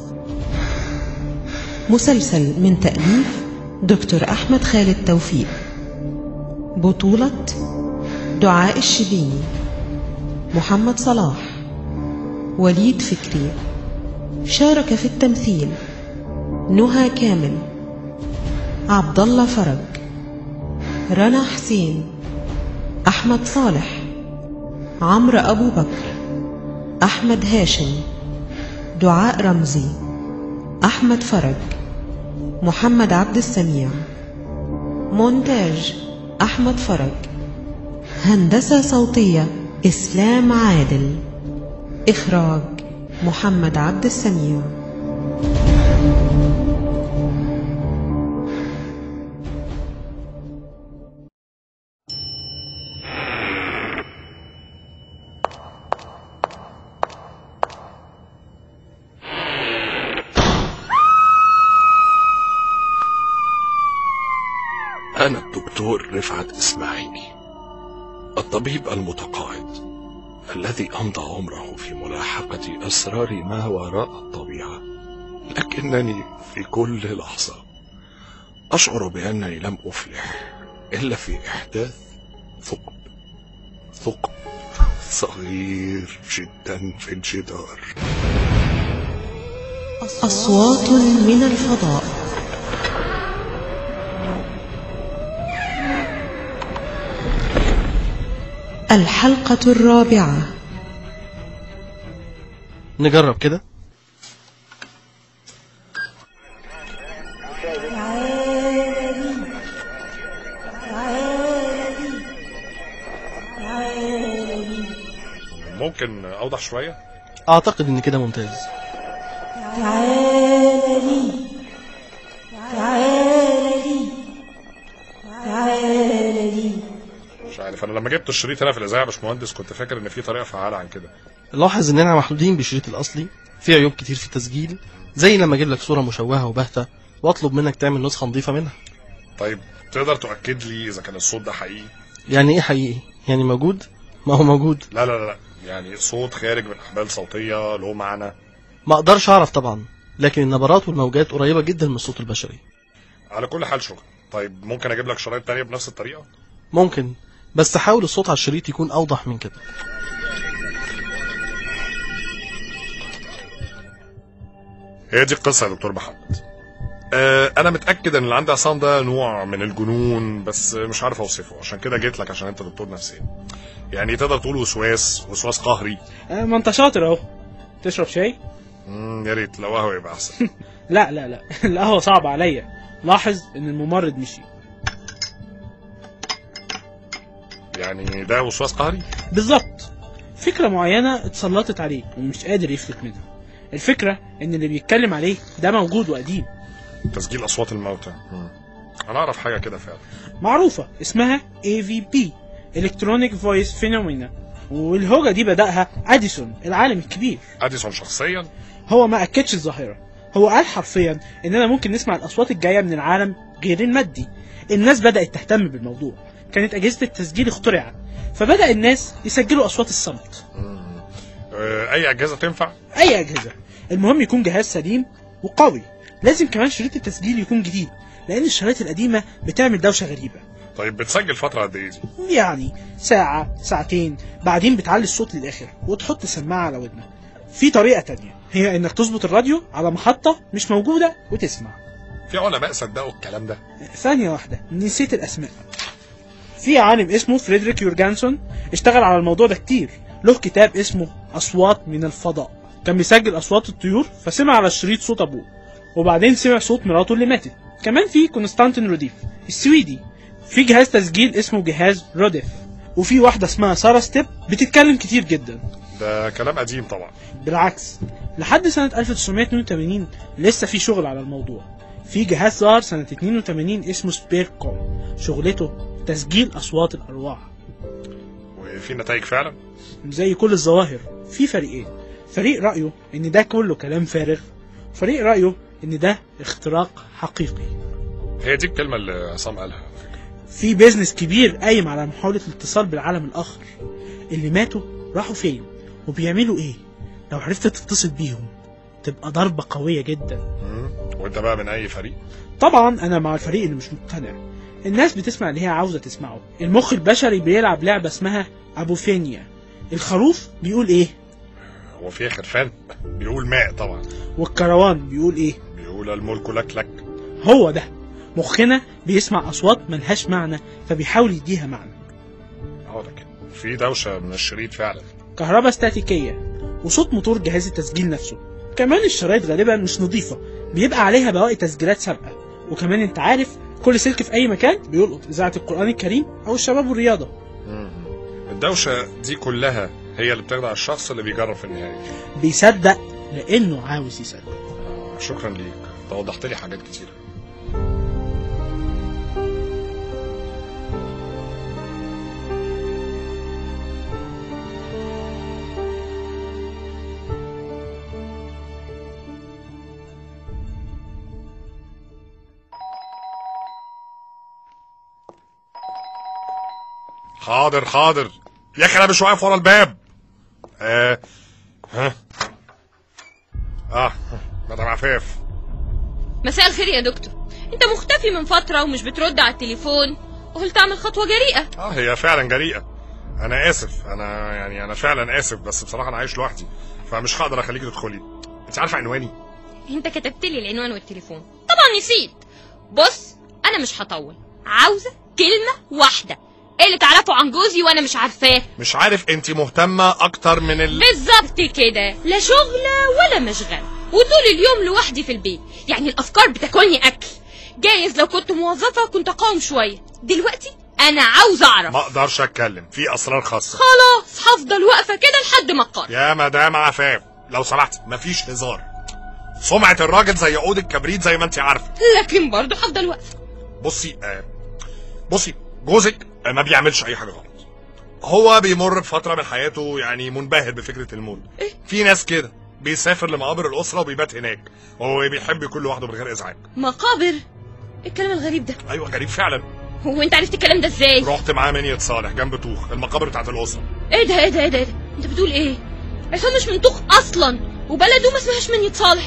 مسلسل من تأليف دكتور أحمد خالد توفيق بطولة دعاء الشبيني محمد صلاح وليد فكري شارك في التمثيل نهى كامل عبد الله فرج رنا حسين أحمد صالح عمرو أبو بكر أحمد هاشم دعاء رمزي أحمد فرج محمد عبد السميع مونتاج أحمد فرج هندسة صوتية إسلام عادل إخراج محمد عبد السميع أنا الدكتور رفعت إسماعيلي الطبيب المتقاعد الذي أمضى عمره في ملاحقة أسرار ما وراء الطبيعة لكنني في كل لحظة أشعر بأنني لم أفلح إلا في إحداث ثقب ثقب صغير جدا في الجدار أصوات من الفضاء الحلقة الرابعة نجرب كده ممكن اوضح شويه اعتقد ان كده ممتاز تعالي تعالي تعالي مش عارف انا لما جبت الشريط هنا في الاذاعه يا باشمهندس كنت فاكر ان في طريقه فعاله عن كده لاحظ اننا محدودين بالشريط الاصلي في عيوب كتير في التسجيل زي لما اجيب لك صوره مشوهه وباهته واطلب منك تعمل نسخه نظيفه منها طيب تقدر تؤكد لي اذا كان الصوت ده حقيقي يعني ايه حقيقي يعني موجود ما هو موجود لا لا لا لا يعني صوت خارج من احبال صوتيه له معنى ما اقدرش اعرف طبعا لكن النبرات والموجات قريبه جدا من الصوت البشري على كل حال شكرا طيب ممكن اجيب لك شرايط تانية بنفس الطريقه ممكن بس حاول الصوت على الشريط يكون اوضح من كده هي دي القصه يا دكتور محمد آه انا متاكد ان اللي عندي عصام ده نوع من الجنون بس مش عارف اوصفه عشان كده جيت لك عشان انت دكتور نفسي يعني تقدر تقول وسواس وسواس قهري آه، ما انت شاطر اهو تشرب شاي مم، يا ريت لو قهوه يبقى احسن لا لا لا القهوه صعبه عليا لاحظ ان الممرض مشي يعني ده وسواس قهري بالظبط فكره معينه اتسلطت عليه ومش قادر يفلت منها الفكره ان اللي بيتكلم عليه ده موجود وقديم تسجيل اصوات الموتى مم. انا اعرف حاجه كده فعلا معروفه اسمها AVP Electronic Voice Phenomena والهوجة دي بدأها أديسون العالم الكبير اديسون شخصيا هو ما أكدش الظاهرة هو قال حرفيا إننا ممكن نسمع الأصوات الجاية من العالم غير المادي الناس بدأت تهتم بالموضوع كانت أجهزة التسجيل اخترعت فبدأ الناس يسجلوا أصوات الصمت آه اي اجهزه تنفع أي أجهزة المهم يكون جهاز سليم وقوي لازم كمان شريط التسجيل يكون جديد لأن الشرايط القديمة بتعمل دوشة غريبة طيب بتسجل فتره قد ايه دي يعني ساعة ساعتين بعدين بتعلي الصوت للآخر وتحط سماعة على ودنك في طريقة تانية هي إنك تظبط الراديو على محطة مش موجودة وتسمع في علماء صدقوا الكلام ده ثانية واحدة نسيت الأسماء في عالم اسمه فريدريك يورجانسون اشتغل على الموضوع ده كتير له كتاب اسمه أصوات من الفضاء كان بيسجل أصوات الطيور فسمع على الشريط صوت أبوه وبعدين سمع صوت مراته اللي ماتت كمان في كونستانتين روديف السويدي في جهاز تسجيل اسمه جهاز روديف وفي واحدة اسمها سارة ستيب بتتكلم كتير جدا ده كلام قديم طبعا بالعكس لحد سنة 1982 لسه في شغل على الموضوع في جهاز ظهر سنة 82 اسمه سبير كوم شغلته تسجيل أصوات الأرواح وفي نتائج فعلا زي كل الظواهر في فريقين فريق رأيه إن ده كله كلام فارغ فريق رأيه إن ده اختراق حقيقي هي دي الكلمه اللي عصام قالها في بيزنس كبير قايم على محاولة الاتصال بالعالم الآخر اللي ماتوا راحوا فين وبيعملوا إيه لو عرفت تتصل بيهم تبقى ضربة قوية جدا مم. وانت بقى من اي فريق طبعا أنا مع الفريق اللي مش مقتنع الناس بتسمع اللي هي عاوزة تسمعه المخ البشري بيلعب لعبة اسمها أبوفينيا الخروف بيقول إيه هو في خرفان بيقول ماء طبعا والكروان بيقول إيه بيقول الملك لك لك هو ده مخنا بيسمع أصوات ملهاش معنى فبيحاول يديها معنى هو ده كده في دوشه من الشريط فعلا كهرباء استاتيكية وصوت موتور جهاز التسجيل نفسه كمان الشرايط غالبا مش نظيفة بيبقى عليها بواقي تسجيلات سابقة وكمان انت عارف كل سلك في اي مكان بيلقط اذاعه القران الكريم او الشباب والرياضه الدوشه دي كلها هي اللي بتخدع الشخص اللي بيجرب في النهايه بيصدق لانه عاوز يصدق شكرا ليك انت وضحت لي حاجات كتير حاضر حاضر يا اخي انا مش واقف ورا الباب آه. ها اه مدام عفاف مساء الخير يا دكتور انت مختفي من فترة ومش بترد على التليفون وقلت اعمل خطوة جريئة اه هي فعلا جريئة انا اسف انا يعني انا فعلا اسف بس بصراحة انا عايش لوحدي فمش هقدر اخليكي تدخلي انت عارفة عنواني انت كتبت لي العنوان والتليفون طبعا نسيت بص انا مش هطول عاوزة كلمة واحدة ايه اللي تعرفه عن جوزي وانا مش عارفاه مش عارف انت مهتمة اكتر من ال بالظبط كده لا شغلة ولا مشغلة وطول اليوم لوحدي في البيت يعني الافكار بتاكلني اكل جايز لو كنت موظفة كنت اقاوم شوية دلوقتي انا عاوز اعرف ما اقدرش اتكلم في اسرار خاصة خلاص هفضل واقفة كده لحد ما اقرر يا مدام عفاف لو سمحت مفيش هزار سمعة الراجل زي عود الكبريت زي ما انت عارفة لكن برضه هفضل واقفة بصي آه بصي جوزك آه ما بيعملش اي حاجة غلط هو بيمر بفترة من حياته يعني منبهر بفكرة الموت في ناس كده بيسافر لمقابر الأسرة وبيبات هناك وهو بيحب يكون لوحده من غير إزعاج مقابر إيه الكلام الغريب ده أيوة غريب فعلا هو انت عرفت الكلام ده ازاي رحت معاه منية صالح جنب طوخ المقابر بتاعت الأسرة ايه ده ايه ده ايه ده, إيه ده؟ انت بتقول ايه عصام مش من طوخ اصلا وبلده ما اسمهاش منية صالح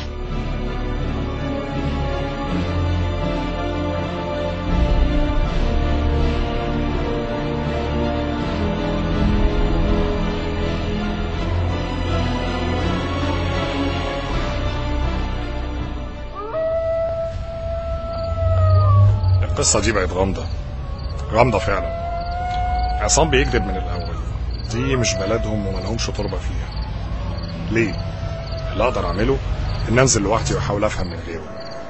القصة دي بقت غامضة غامضة فعلا عصام بيكذب من الأول دي مش بلدهم وملهمش تربة فيها ليه؟ اللي أقدر أعمله إن أنزل لوحدي وأحاول أفهم من غيره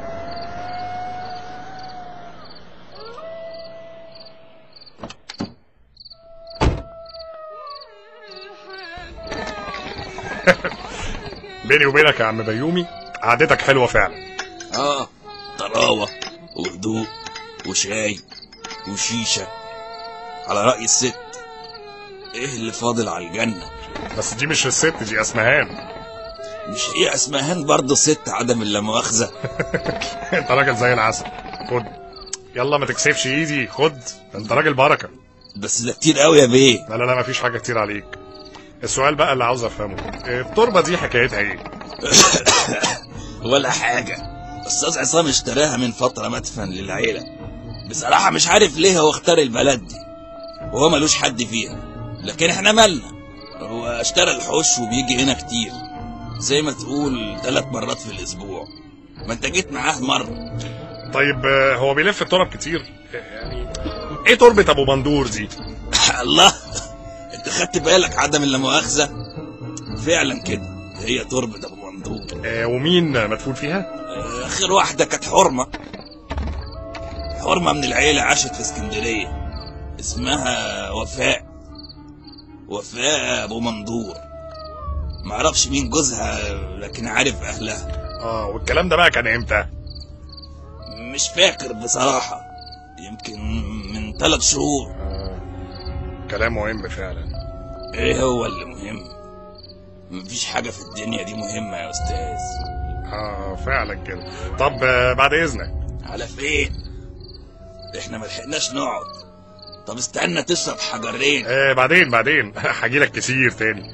بيني وبينك يا عم بيومي قعدتك حلوة فعلا اه طراوة وهدوء وشاي وشيشة على رأي الست ايه اللي فاضل على الجنة بس دي مش الست دي اسمهان مش هي اسمهان برضه ست عدم اللامؤاخذة انت راجل زي العسل خد يلا ما تكسفش ايدي خد انت راجل بركة بس ده كتير قوي يا بيه لا لا لا مفيش حاجة كتير عليك السؤال بقى اللي عاوز افهمه التربة دي حكايتها ايه ولا حاجة أستاذ عصام اشتراها من فترة مدفن للعيلة بصراحة مش عارف ليه هو اختار البلد دي وهو ملوش حد فيها لكن احنا مالنا هو اشترى الحوش وبيجي هنا كتير زي ما تقول ثلاث مرات في الأسبوع ما انت جيت معاه مرة طيب آه، هو بيلف التراب كتير يعني ايه تربة ابو بندور دي الله انت خدت بالك عدم اللامؤاخذة فعلا كده هي تربة ابو مندوب آه ومين مدفون فيها اخر واحدة كانت حرمة حرمة من العيلة عاشت في اسكندرية اسمها وفاء وفاء ابو مندور معرفش مين جوزها لكن عارف اهلها اه والكلام ده بقى كان امتى مش فاكر بصراحة يمكن من ثلاث شهور كلام مهم فعلا ايه هو اللي مهم مفيش حاجة في الدنيا دي مهمة يا استاذ اه فعلا كده طب آه، بعد اذنك على فين احنا ملحقناش نقعد طب استنى تشرب حجرين آه بعدين بعدين هجيلك كتير تاني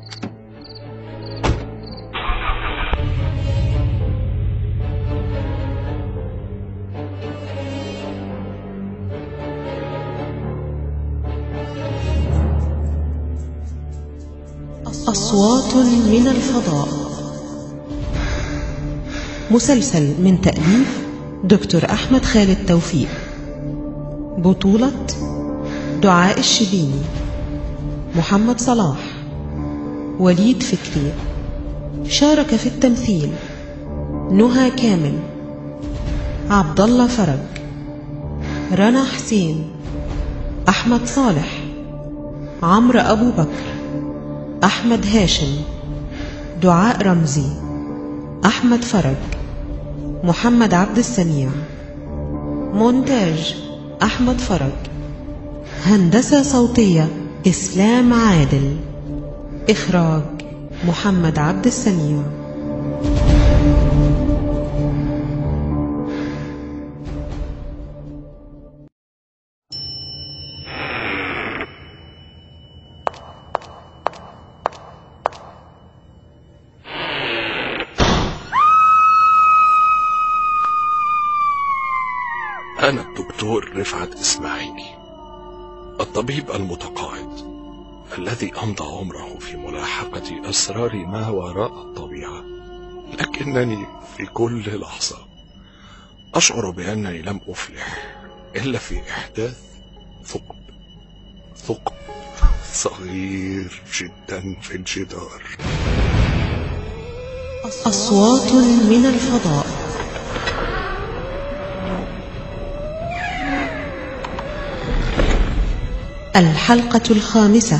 أصوات من الفضاء مسلسل من تأليف دكتور أحمد خالد توفيق بطولة دعاء الشبيني محمد صلاح وليد فكري شارك في التمثيل نهى كامل عبد الله فرج رنا حسين أحمد صالح عمرو أبو بكر أحمد هاشم دعاء رمزي أحمد فرج محمد عبد السميع مونتاج أحمد فرج هندسة صوتية إسلام عادل إخراج محمد عبد السميع أنا الدكتور رفعت إسماعيلي الطبيب المتقاعد الذي أمضى عمره في ملاحقة أسرار ما وراء الطبيعة لكنني في كل لحظة أشعر بأنني لم أفلح إلا في إحداث ثقب ثقب صغير جدا في الجدار أصوات من الفضاء الحلقة الخامسة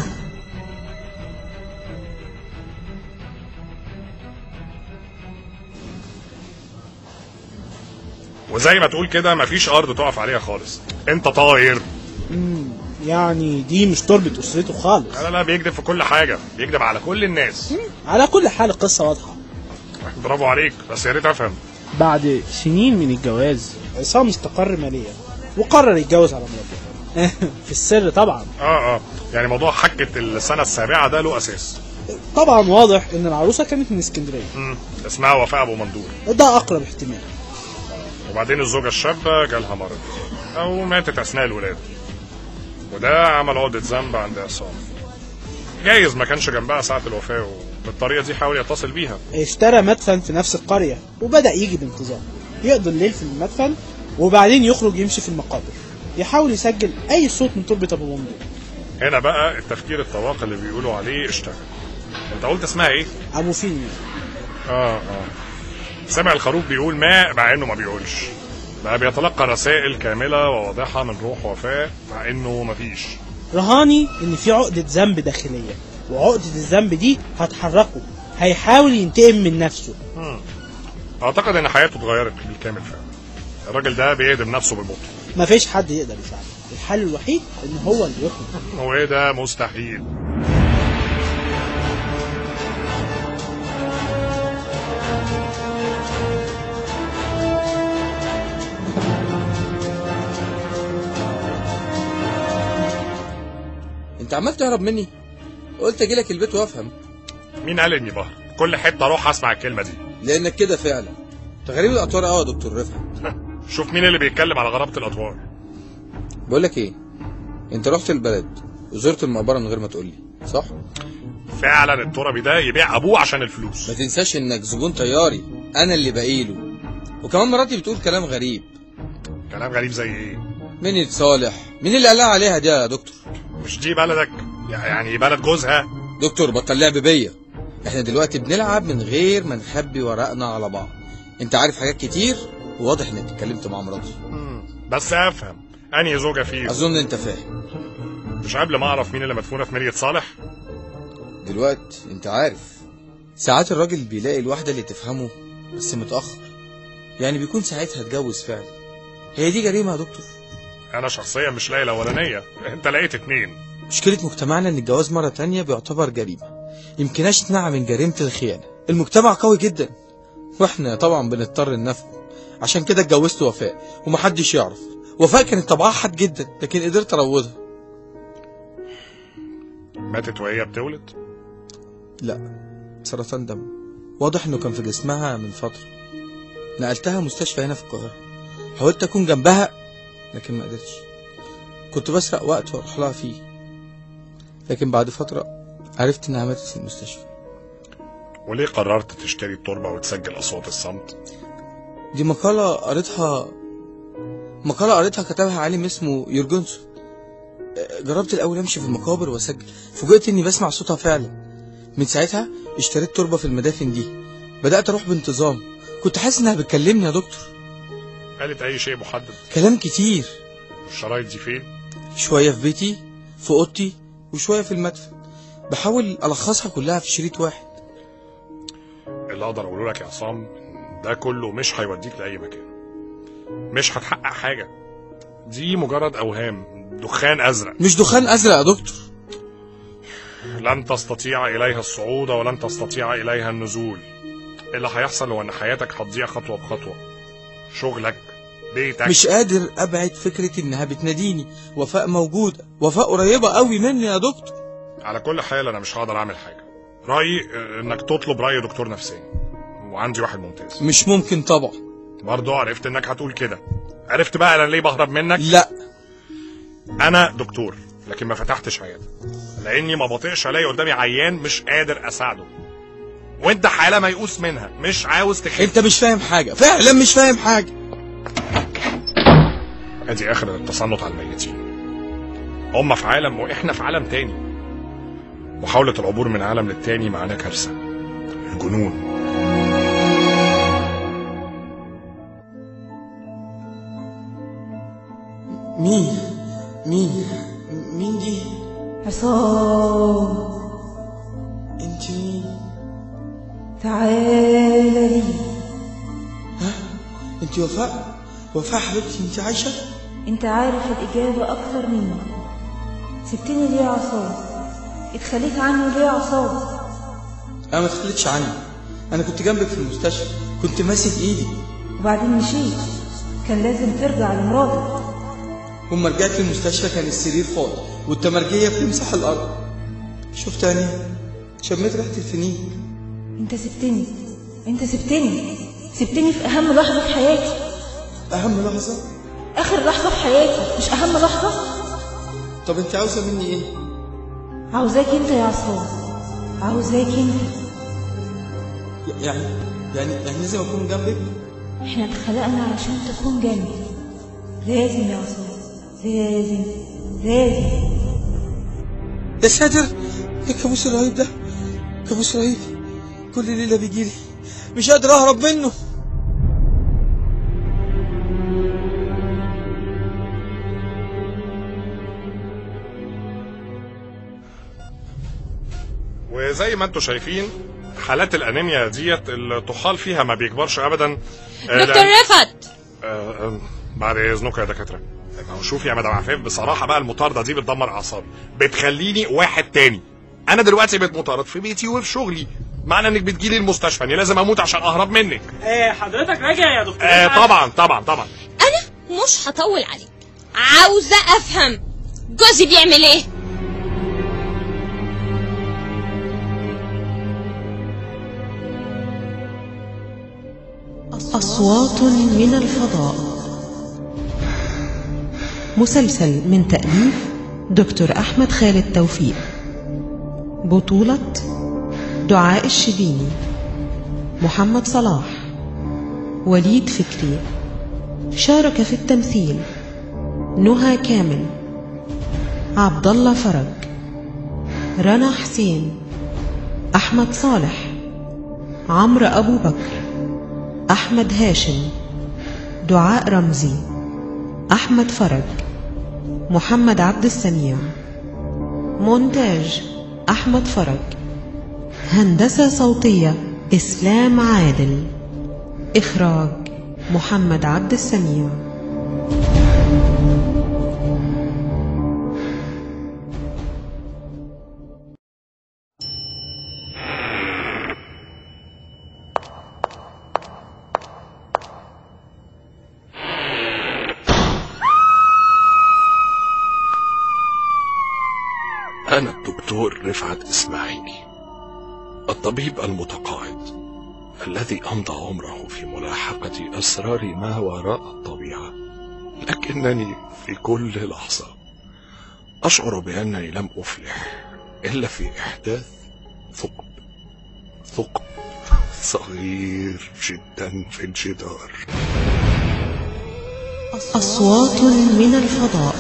وزي ما تقول كده مفيش ارض تقف عليها خالص انت طاير مم، يعني دي مش تربة أسرته خالص لا لا بيكذب في كل حاجه بيكذب على كل الناس على كل حال القصة واضحة برافو عليك بس يا ريت افهم بعد سنين من الجواز عصام استقر ماليا وقرر يتجوز على مراته في السر طبعا اه اه يعني موضوع حكه السنه السابعه ده له اساس طبعا واضح ان العروسة كانت من اسكندرية مم. اسمها وفاء ابو مندور ده اقرب احتمال وبعدين الزوجه الشابه جالها مرض او ماتت اثناء الولاده وده عمل عقده ذنب عند عصام جايز ما كانش جنبها ساعه الوفاه وبالطريقه دي حاول يتصل بيها اشترى مدفن في نفس القرية وبدأ يجي بانتظام يقضي الليل في المدفن وبعدين يخرج يمشي في المقابر يحاول يسجل اي صوت من تربة ابو مندور هنا بقى التفكير الطواق اللي بيقولوا عليه اشتغل انت قلت اسمها ايه ابو فينيا اه اه سمع الخروف بيقول ماء مع انه ما بيقولش بقى بيتلقى رسائل كاملة وواضحة من روح وفاء مع انه مفيش رهاني ان في عقدة ذنب داخلية وعقدة الذنب دي هتحركه هيحاول ينتقم من نفسه مم. اعتقد ان حياته اتغيرت بالكامل فعلا الراجل ده بيهدم نفسه ببطء مفيش حد يقدر يساعده الحل الوحيد ان هو اللي يخرج هو ايه ده مستحيل انت عمال تهرب مني قلت اجي لك البيت وافهم مين قال اني بهرب كل حتة اروح اسمع الكلمة دي لانك كده فعلا انت غريب الاطوار قوي يا دكتور رفعت شوف مين اللي بيتكلم على غرابة الاطوار بقول لك ايه انت رحت البلد وزرت المقبره من غير ما تقول لي صح فعلا التربي ده يبيع ابوه عشان الفلوس ما تنساش انك زبون طياري انا اللي باقيله وكمان مراتي بتقول كلام غريب كلام غريب زي ايه مني صالح مين اللي قالها عليها دي يا دكتور مش دي بلدك يعني بلد جوزها دكتور بطل لعب بيا احنا دلوقتي بنلعب من غير ما نخبي ورقنا على بعض انت عارف حاجات كتير وواضح انك اتكلمت مع مراتي بس افهم انهي زوجة فيه اظن انت فاهم مش قبل ما اعرف مين اللي مدفونة في مرية صالح دلوقتي انت عارف ساعات الراجل بيلاقي الواحدة اللي تفهمه بس متأخر يعني بيكون ساعتها اتجوز فعلا هي دي جريمة يا دكتور انا شخصيا مش لاقي الاولانية انت لقيت اتنين مشكلة مجتمعنا ان الجواز مرة تانية بيعتبر جريمة يمكناش نمنع من جريمة الخيانة المجتمع قوي جدا واحنا طبعا بنضطر ننفذ عشان كده اتجوزت وفاء ومحدش يعرف وفاء كانت طبعها حاد جدا لكن قدرت اروضها ماتت وهي بتولد لا سرطان دم واضح انه كان في جسمها من فترة نقلتها مستشفى هنا في القاهرة حاولت اكون جنبها لكن ما قدرتش كنت بسرق وقت واروح لها فيه لكن بعد فترة عرفت انها ماتت في المستشفى وليه قررت تشتري التربة وتسجل اصوات الصمت دي مقالة قريتها مقالة قريتها كتبها عالم اسمه يورجنسون جربت الأول أمشي في المقابر وأسجل فوجئت إني بسمع صوتها فعلا من ساعتها اشتريت تربة في المدافن دي بدأت أروح بانتظام كنت حاسس إنها بتكلمني يا دكتور قالت اي شيء محدد كلام كتير الشرايط دي فين شوية في بيتي في أوضتي وشوية في المدفن بحاول ألخصها كلها في شريط واحد اللي اقدر اقوله لك يا عصام ده كله مش هيوديك لاي مكان مش هتحقق حاجه دي مجرد اوهام دخان ازرق مش دخان أزرق يا دكتور لن تستطيع اليها الصعود ولن تستطيع اليها النزول اللي هيحصل هو ان حياتك هتضيع خطوه بخطوه شغلك بيتك مش قادر أبعد فكرة إنها بتناديني وفاء موجودة وفاء قريبة قوي مني يا دكتور على كل حال انا مش هقدر اعمل حاجه رايي آه، انك تطلب راي دكتور نفساني وعندي واحد ممتاز مش ممكن طبعا برضه عرفت انك هتقول كده عرفت بقى انا ليه بهرب منك لا انا دكتور لكن ما فتحتش عياده لاني ما بطيقش الاقي قدامي عيان مش قادر اساعده وانت حاله ميؤوس منها مش عاوز تخف انت مش فاهم حاجة فعلا مش فاهم حاجة ادي اخر التصنت على الميتين هم في عالم واحنا في عالم تاني محاولة العبور من عالم للتاني معناه كارثة الجنون مين مين مين دي عصام انت مين تعالى لي انت وفاء وفاء حبيبتي انت عايشة انت عارف الإجابة أكثر مني سبتني ليه يا عصام اتخليت عني ليه يا عصام انا ما تخليتش عني انا كنت جنبك في المستشفى كنت ماسك ايدي وبعدين مشيت كان لازم ترجع لمراتك وما رجعت المستشفى كان السرير فاضي والتمرجية بتمسح الارض شفت عينيها شميت ريحة الفنين انت سبتني انت سبتني سبتني في أهم لحظة في حياتي اهم لحظة آخر لحظة في حياتي مش أهم لحظة طب انت عاوزة مني ايه عاوزاك انت يا عصام عاوزاك انت يعني يعني يعني لازم اكون جنبك احنا اتخلقنا عشان تكون جنبي لازم يا عصام لازم لازم يا ساتر ايه الكابوس الرهيب ده كابوس رهيب كل ليلة بيجيلي مش قادر اهرب منه وزي ما انتم شايفين حالات الانيميا ديت الطحال فيها ما بيكبرش ابدا آه، دكتور لأن- رفعت آه، آه، بعد اذنكم يا دكاتره ما هو شوف يا مدام عفاف بصراحه بقى المطارده دي بتدمر اعصابي بتخليني واحد تاني انا دلوقتي بقيت مطارد في بيتي وفي شغلي معنى انك بتجيلي المستشفى اني لازم اموت عشان اهرب منك ايه حضرتك راجع يا دكتور آه طبعا طبعا طبعا انا مش هطول عليك عاوزه افهم جوزي بيعمل ايه أصوات من الفضاء مسلسل من تأليف دكتور أحمد خالد توفيق بطولة دعاء الشبيني محمد صلاح وليد فكري شارك في التمثيل نهى كامل عبد الله فرج رنا حسين أحمد صالح عمرو أبو بكر أحمد هاشم دعاء رمزي أحمد فرج محمد عبد السميع مونتاج أحمد فرج هندسة صوتية إسلام عادل إخراج محمد عبد السميع أنا الدكتور رفعت إسماعيلي الطبيب المتقاعد الذي أمضى عمره في ملاحقة أسرار ما وراء الطبيعة لكنني في كل لحظة أشعر بأنني لم أفلح إلا في إحداث ثقب ثقب صغير جدا في الجدار أصوات من الفضاء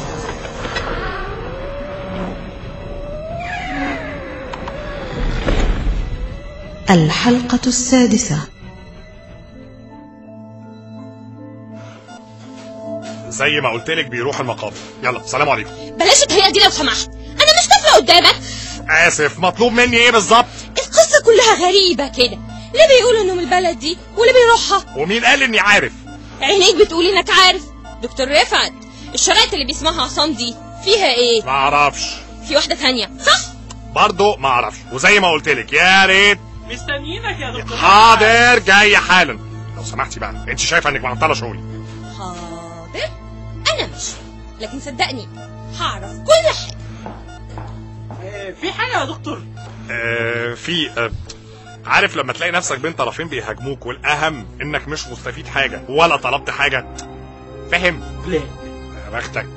الحلقة السادسة زي ما قلت لك بيروح المقابر يلا سلام عليكم بلاش الطريقه دي لو سمحت انا مش طفله قدامك اسف مطلوب مني ايه بالظبط القصه كلها غريبه كده ليه بيقولوا انه من البلد دي وليه بيروحها ومين قال اني عارف عينيك بتقول انك عارف دكتور رفعت الشرايط اللي بيسمعها عصام دي فيها ايه ما اعرفش في واحده تانية صح برضه ما اعرفش وزي ما قلت لك يا ريت مستنيينك يا دكتور حاضر جاي حالا لو سمحتي بقى انت شايفه انك معطله شغلي حاضر انا مش لكن صدقني هعرف كل حاجه في حاجه يا دكتور آه في آه عارف لما تلاقي نفسك بين طرفين بيهاجموك والاهم انك مش مستفيد حاجه ولا طلبت حاجه فاهم لا يا بختك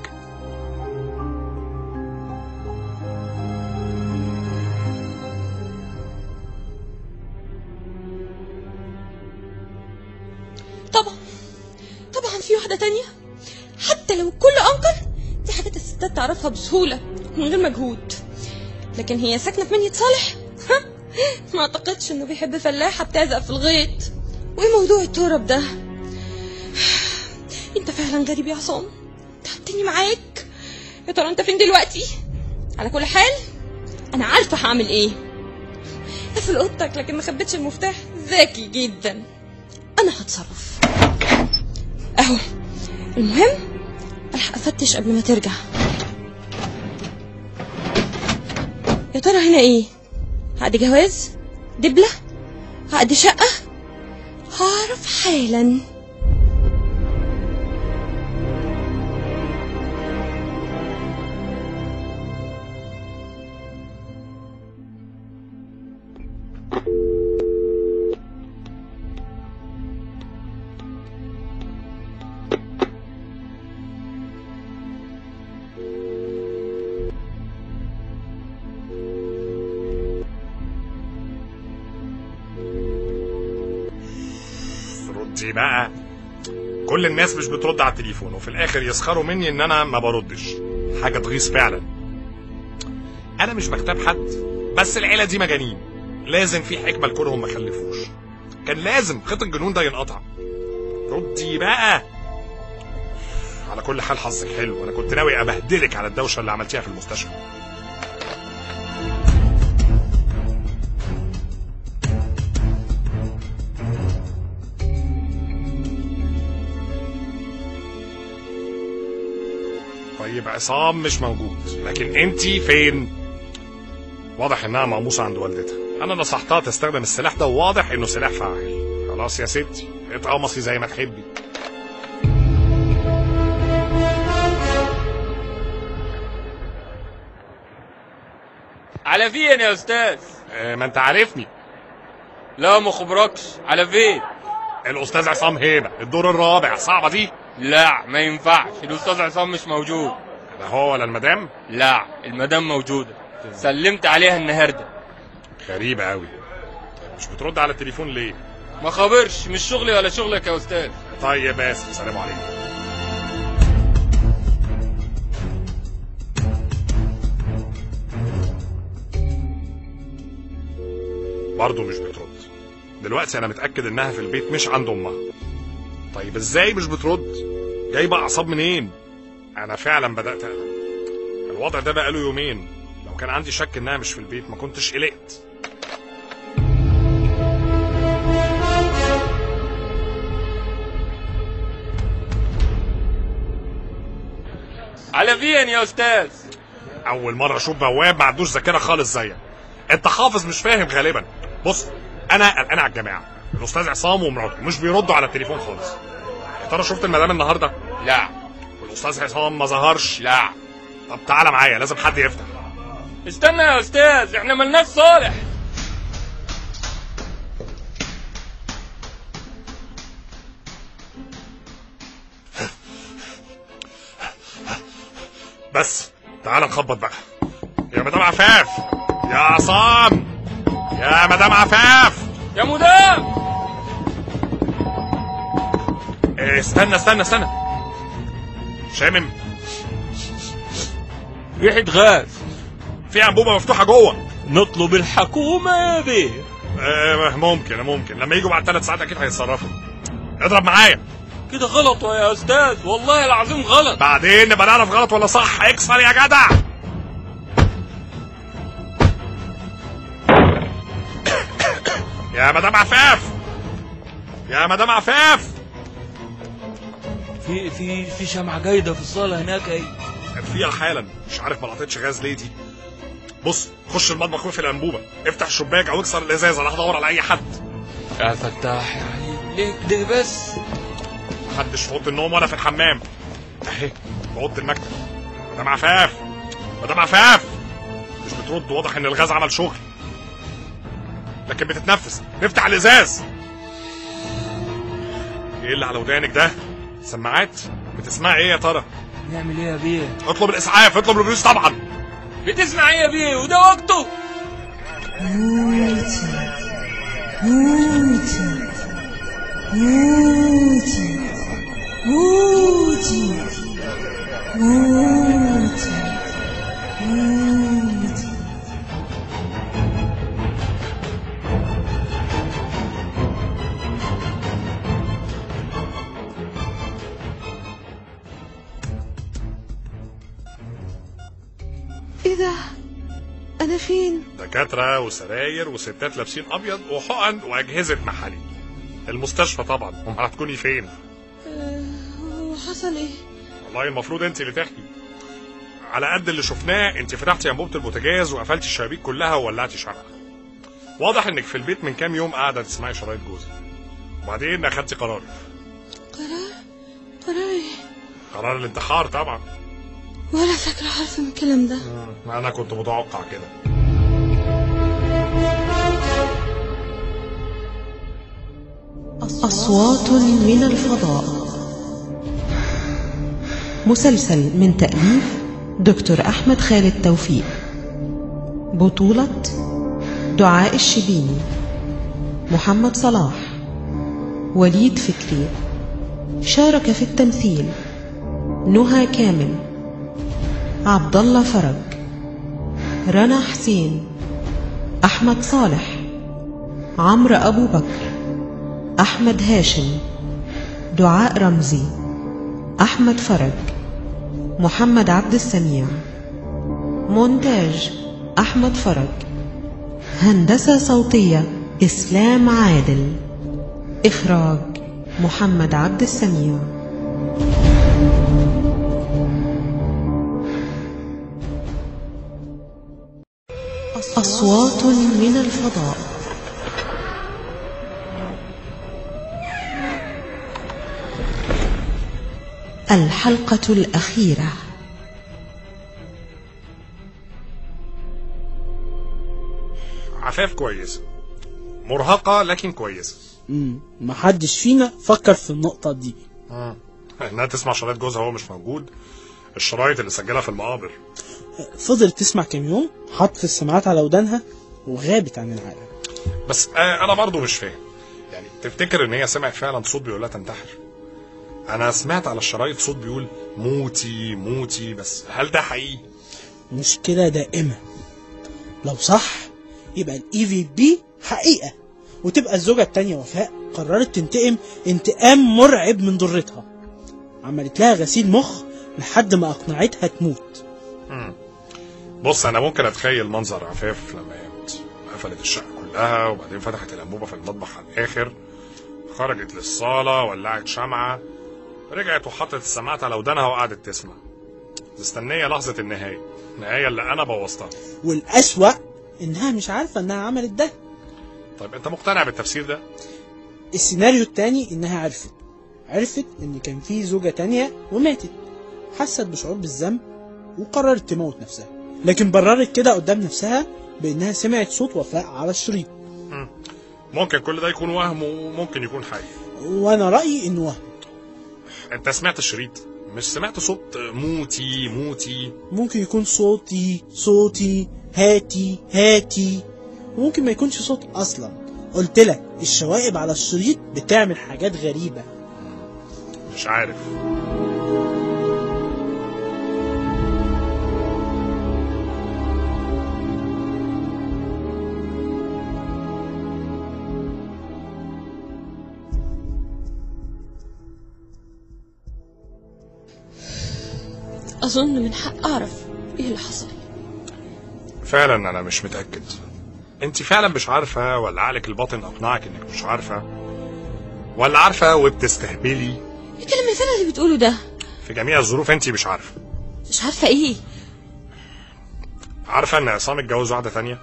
طبعا طبعا في واحده تانية حتى لو الكل انكر دي حاجات الستات تعرفها بسهوله من غير مجهود لكن هي ساكنه في منية صالح ما اعتقدش انه بيحب فلاحه بتعزق في الغيط وايه موضوع التراب ده انت فعلا غريب يا عصام تعبتني معاك يا ترى انت فين دلوقتي على كل حال انا عارفه هعمل ايه قفل اوضتك لكن ما خبيتش المفتاح ذكي جدا انا هتصرف اهو المهم الحق افتش قبل ما ترجع يا ترى هنا ايه عقد جواز دبلة عقد شقة هعرف حالا ردي بقى كل الناس مش بترد على التليفون وفي الاخر يسخروا مني ان انا ما بردش حاجه تغيظ فعلا انا مش بغتاب حد بس العيله دي مجانين لازم في حكمه لكونهم ما خلفوش كان لازم خيط الجنون ده ينقطع ردي بقى على كل حال حظك حلو انا كنت ناوي ابهدلك على الدوشه اللي عملتيها في المستشفى طيب عصام مش موجود لكن انتي فين واضح انها مقموصه عند والدتها انا نصحتها تستخدم السلاح ده وواضح انه سلاح فعال خلاص يا ستي اتقمصي زي ما تحبي على فين يا استاذ اه ما انت عارفني لا ما خبركش على فين الاستاذ عصام هيبه الدور الرابع صعبه دي لا ما ينفعش الاستاذ عصام مش موجود لا هو ولا المدام لا المدام موجوده سلمت عليها النهارده غريبه قوي مش بترد على التليفون ليه ما خبرش مش شغلي ولا شغلك يا استاذ طيب اسف سلام عليكم برضه مش بترد دلوقتي انا متاكد انها في البيت مش عند امها طيب ازاي مش بترد جايبه اعصاب منين انا فعلا بدات اقلق الوضع ده بقاله يومين لو كان عندي شك انها مش في البيت ما كنتش قلقت على فين يا استاذ اول مره اشوف بواب ما عندوش ذاكره خالص زيك انت حافظ مش فاهم غالبا بص انا قلقان على الجماعه الاستاذ عصام ومراته مش بيردوا على التليفون خالص يا ترى شفت المدام النهارده لا والاستاذ عصام ما ظهرش لا طب تعالى معايا لازم حد يفتح استنى يا استاذ احنا ملناش صالح بس تعالى نخبط بقى يا مدام عفاف يا عصام يا مدام عفاف يا مدام إيه، استنى استنى استنى شامم ريحة غاز في انبوبه مفتوحه جوه نطلب الحكومة يا بيه آه ممكن ممكن لما يجوا بعد ثلاث ساعات اكيد هيتصرفوا اضرب معايا كده غلط يا استاذ والله العظيم غلط بعدين نبقى نعرف غلط ولا صح اكسر يا جدع يا مدام عفاف يا مدام عفاف في في في شمعة جايدة في الصالة هناك اهي فيها حالا مش عارف ما لقطتش غاز ليه دي بص خش المطبخ واقفل الانبوبه افتح الشباك او اكسر الازاز انا هدور على اي حد يا فتاح يا عليم ليه كده بس محدش في اوضه النوم ولا في الحمام اهي في اوضه المكتب مدام عفاف مدام عفاف مش بترد واضح ان الغاز عمل شغل لكن بتتنفس نفتح الازاز ايه اللي على ودانك ده سماعات بتسمع ايه يا ترى نعمل ايه يا بيه اطلب الاسعاف اطلب البوليس طبعا بتسمع ايه يا بيه وده وقته موتي موتي موتي موتي موتي موتي ايه ده انا فين دكاترة وسراير وستات لابسين ابيض وحقن واجهزة محاليل المستشفى طبعا امال هتكوني فين هو حصل ايه والله المفروض انت اللي تحكي على قد اللي شفناه انت فتحتي انبوبه البوتاجاز وقفلتي الشبابيك كلها وولعتي شمعة واضح انك في البيت من كام يوم قاعده تسمعي شرايط جوزك وبعدين اخدتي قرار قرار قرار ايه قرار الانتحار طبعا ولا فاكرة حرف من الكلام ده انا كنت متوقع كده أصوات من الفضاء مسلسل من تأليف دكتور أحمد خالد توفيق بطولة دعاء الشبيني محمد صلاح وليد فكري شارك في التمثيل نهى كامل عبد الله فرج رنا حسين أحمد صالح عمرو أبو بكر أحمد هاشم دعاء رمزي أحمد فرج محمد عبد السميع مونتاج أحمد فرج هندسة صوتية إسلام عادل إخراج محمد عبد السميع أصوات من الفضاء الحلقة الأخيرة عفاف كويسة مرهقة لكن كويسة امم محدش فينا فكر في النقطة دي مم. انها تسمع شرايط جوزها وهو مش موجود الشرايط اللي سجلها في المقابر فضلت تسمع كام يوم حطت السماعات على ودانها وغابت عن العالم بس آه انا برضو مش فاهم يعني تفتكر ان هي سمعت فعلا صوت بيقول لها تنتحر انا سمعت على الشرايط صوت بيقول موتي موتي بس هل ده حقيقي مشكلة دائمة لو صح يبقى الاي في بي حقيقة وتبقى الزوجة التانية وفاء قررت تنتقم انتقام مرعب من ضرتها عملت لها غسيل مخ لحد ما اقنعتها تموت مم. بص انا ممكن اتخيل منظر عفاف لما قامت قفلت الشقه كلها وبعدين فتحت الانبوبه في المطبخ على الاخر خرجت للصاله ولعت شمعه رجعت وحطت السماعات على ودانها وقعدت تسمع مستنيه لحظه النهايه النهايه اللي انا بوظتها والأسوأ انها مش عارفة انها عملت ده طيب انت مقتنع بالتفسير ده السيناريو التاني انها عرفت عرفت ان كان في زوجة تانية وماتت حست بشعور بالذنب وقررت تموت نفسها لكن بررت كده قدام نفسها بانها سمعت صوت وفاء على الشريط مم. ممكن كل ده يكون وهم وممكن يكون حقيقي وانا رأيي انه وهم انت سمعت الشريط مش سمعت صوت موتي موتي ممكن يكون صوتي صوتي هاتي هاتي وممكن ما يكونش صوت اصلا قلت لك الشوائب على الشريط بتعمل حاجات غريبة مش عارف أظن من حق أعرف إيه اللي حصل فعلا انا مش متاكد انت فعلا مش عارفه ولا عقلك الباطن اقنعك انك مش عارفه ولا عارفه وبتستهبلي إيه الكلام الفارغ اللي بتقوله ده في جميع الظروف انت مش عارفه مش عارفة إيه عارفه ان عصام اتجوز واحده تانية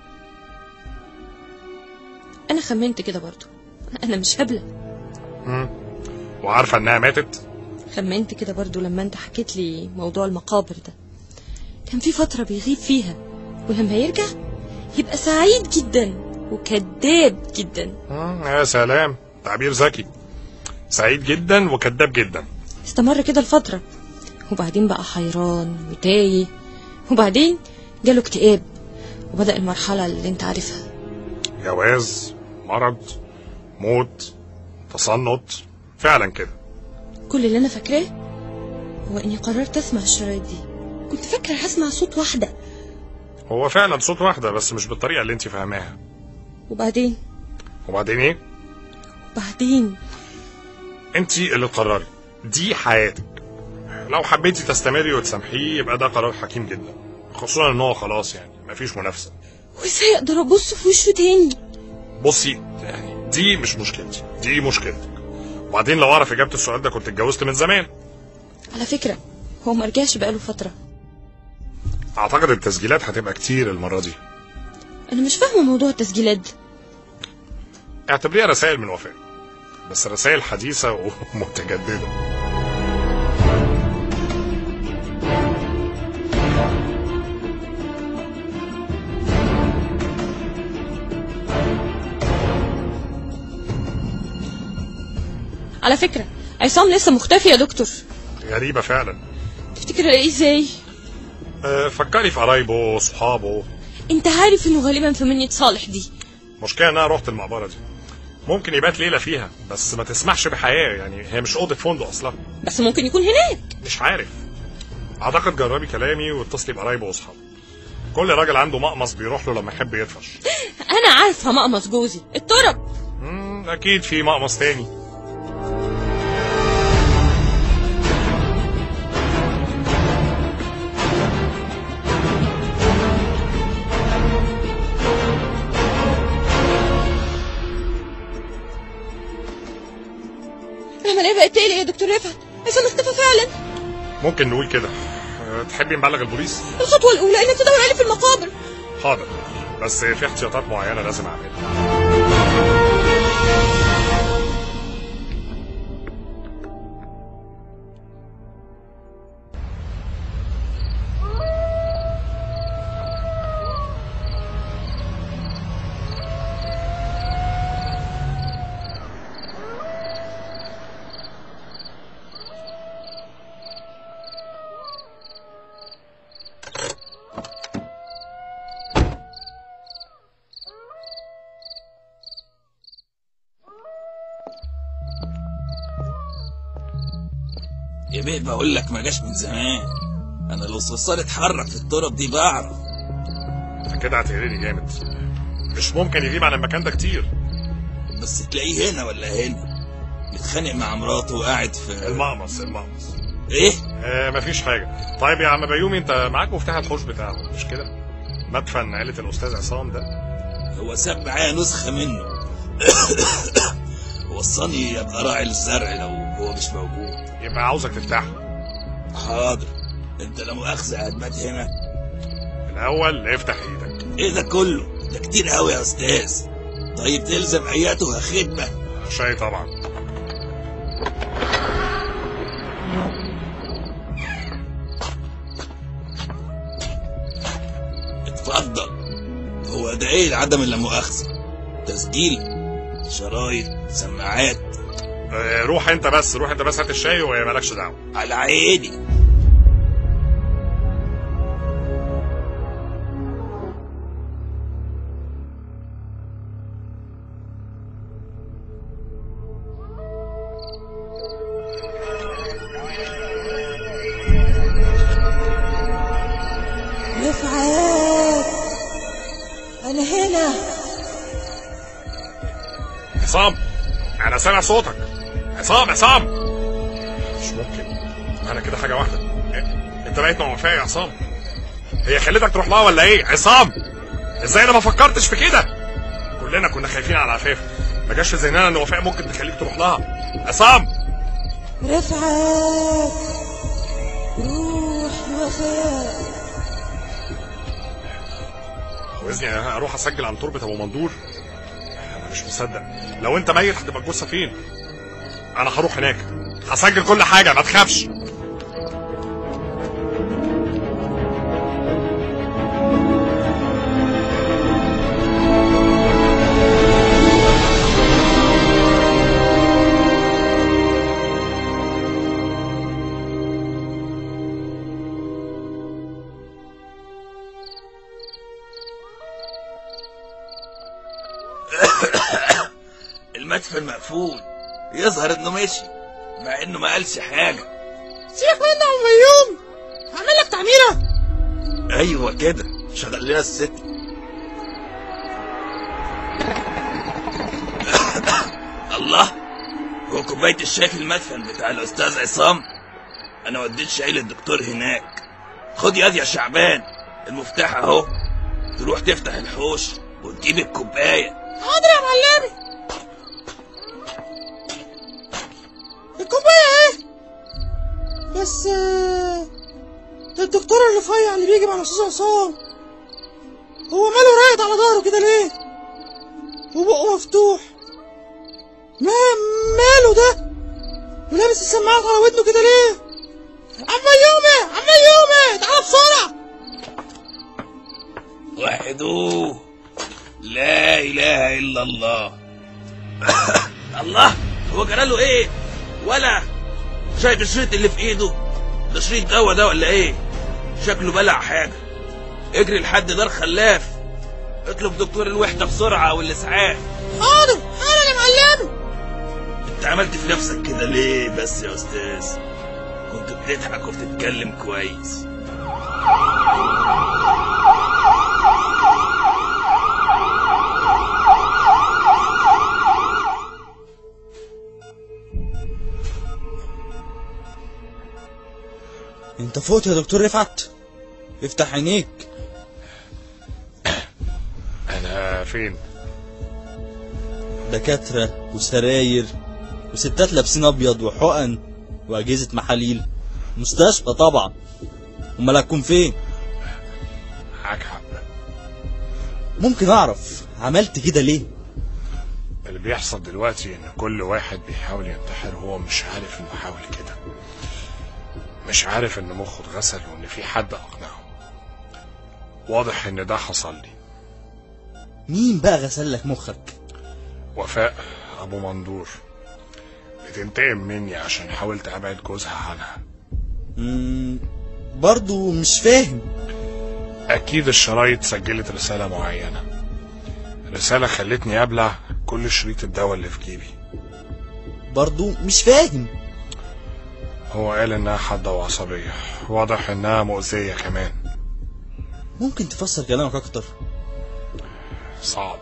أنا خمنت كده برضو أنا مش هبلة مم. وعارفه انها ماتت خمنت كده برضو لما أنت حكيت لي موضوع المقابر ده كان في فترة بيغيب فيها ولما يرجع يبقى سعيد جدا وكذاب جدا مم. يا سلام تعبير ذكي سعيد جدا وكذاب جدا استمر كده لفترة وبعدين بقى حيران وتايه وبعدين جاله اكتئاب وبدأ المرحلة اللي انت عارفها جواز مرض موت تصنت فعلا كده كل اللي انا فاكراه هو اني قررت اسمع الشرايط دي كنت فاكرة هسمع صوت واحدة هو فعلا صوت واحده بس مش بالطريقه اللي انت فاهماها وبعدين وبعدين ايه بعدين انت اللي تقرري دي حياتك لو حبيتي تستمري وتسامحيه يبقى ده قرار حكيم جدا خصوصا ان هو خلاص يعني مفيش منافسه وازاي اقدر ابص في وشه تاني بصي يعني دي مش مشكلتي دي مشكلتك وبعدين لو اعرف اجابه السؤال ده كنت اتجوزت من زمان على فكرة هو ما رجعش بقاله فترة اعتقد التسجيلات هتبقى كتير المره دي انا مش فاهمة موضوع التسجيلات ده اعتبريها رسائل من وفاء بس رسائل حديثه ومتجدده على فكرة عصام لسه مختفي يا دكتور غريبه فعلا تفتكر الاقيه ازاي أه، فكري في قرايبه صحابه انت عارف انه غالبا في منية صالح دي مشكلة ان انا رحت المقبرة دي ممكن يبات ليلة فيها بس ما تسمحش بحياة يعني هي مش أوضة فندق أصلا بس ممكن يكون هناك مش عارف أعتقد جربي كلامي واتصلي بقرايبه وأصحابه كل راجل عنده مقمص بيروح له لما يحب يطفش انا عارفة مقمص جوزي الترب مم، أكيد في مقمص تاني العملية بقت تقلق يا دكتور رفعت عصام اختفى فعلا ممكن نقول كده أه، تحبي نبلغ البوليس الخطوة الأولى إنك تدور عليه في المقابر حاضر بس في احتياطات معينة لازم أعملها يا بيه بقول لك ما جاش من زمان انا لو صرصار اتحرك في التراب دي بعرف انت كده هتقلقني جامد مش ممكن يغيب عن المكان ده كتير بس تلاقيه هنا ولا هنا متخانق مع مراته وقاعد في المقمص المقمص ايه آه مفيش حاجة طيب يا عم بيومي انت معاك مفتاح الحوش بتاعه مش كده مدفن عيلة الأستاذ عصام ده هو ساب معايا نسخة منه وصاني يبقى راعي الزرع لو هو مش موجود يبقى عاوزك تفتحه حاضر انت لا مؤاخذة هتبات هنا الأول افتح ايدك ايه ده كله ده كتير قوي يا استاذ طيب تلزم اياتها خدمة شاي طبعا اتفضل هو ده ايه العدم اللا مؤاخذة تسجيل شرايط سماعات آه روح انت بس روح انت بس هات الشاي ومالكش دعوة على عيني رفعت أنا هنا عصام انا سامع صوتك عصام عصام مش ممكن انا كده حاجه واحده إيه؟ انت بقيت مع وفاء يا عصام هي خلتك تروح لها ولا ايه عصام ازاي انا ما فكرتش في كده كلنا كنا خايفين على عفاف ما جاش في ذهننا ان وفاء ممكن تخليك تروح لها عصام رفعت روح وفاء عاوزني اروح اسجل عن تربه ابو مندور انا مش مصدق لو انت ميت هتبقى الجثه فين انا هروح هناك هسجل كل حاجه ما تخافش المدفن مقفول يظهر انه مشي مع انه ما قالش حاجه سيبك منه يا ام ميوم هعمل لك تعميره ايوه كده شغل لنا الست الله هو كوبايه الشاي في المدفن بتاع الاستاذ عصام انا وديت شاي للدكتور هناك خد ياض يا شعبان المفتاح اهو تروح تفتح الحوش وتجيب الكوبايه حاضر يا معلمي الكوبايه ايه بس آه، ده الدكتور الرفيع اللي بيجي مع الاستاذ عصام هو ماله راقد على ظهره كده ليه وبقه مفتوح ما ماله ده ولابس السماعات على ودنه كده ليه عم يومي عم يومي تعال بسرعه وحدوه لا اله الا الله الله هو جراله ايه ولا شايف الشريط اللي في ايده ده شريط دوا ده ولا ايه شكله بلع حاجه اجري لحد دار خلاف اطلب دكتور الوحده بسرعه او الاسعاف حاضر حاضر يا معلمي انت عملت في نفسك كده ليه بس يا استاذ كنت بتضحك وبتتكلم كويس انت فوت يا دكتور رفعت افتح عينيك انا فين دكاترة وسراير وستات لابسين ابيض وحقن واجهزة محاليل مستشفى طبعا امال هتكون فين معاك حق ممكن اعرف عملت كده ليه اللي بيحصل دلوقتي ان كل واحد بيحاول ينتحر هو مش عارف انه حاول كده مش عارف ان مخه اتغسل وان في حد اقنعه واضح ان ده حصل لي مين بقى غسل لك مخك وفاء ابو مندور بتنتقم مني عشان حاولت ابعد جوزها عنها مم، برضو مش فاهم اكيد الشرايط سجلت رسالة معينة رسالة خلتني ابلع كل شريط الدواء اللي في جيبي برضو مش فاهم هو قال انها حادة وعصبية واضح انها مؤذية كمان ممكن تفسر كلامك اكتر صعب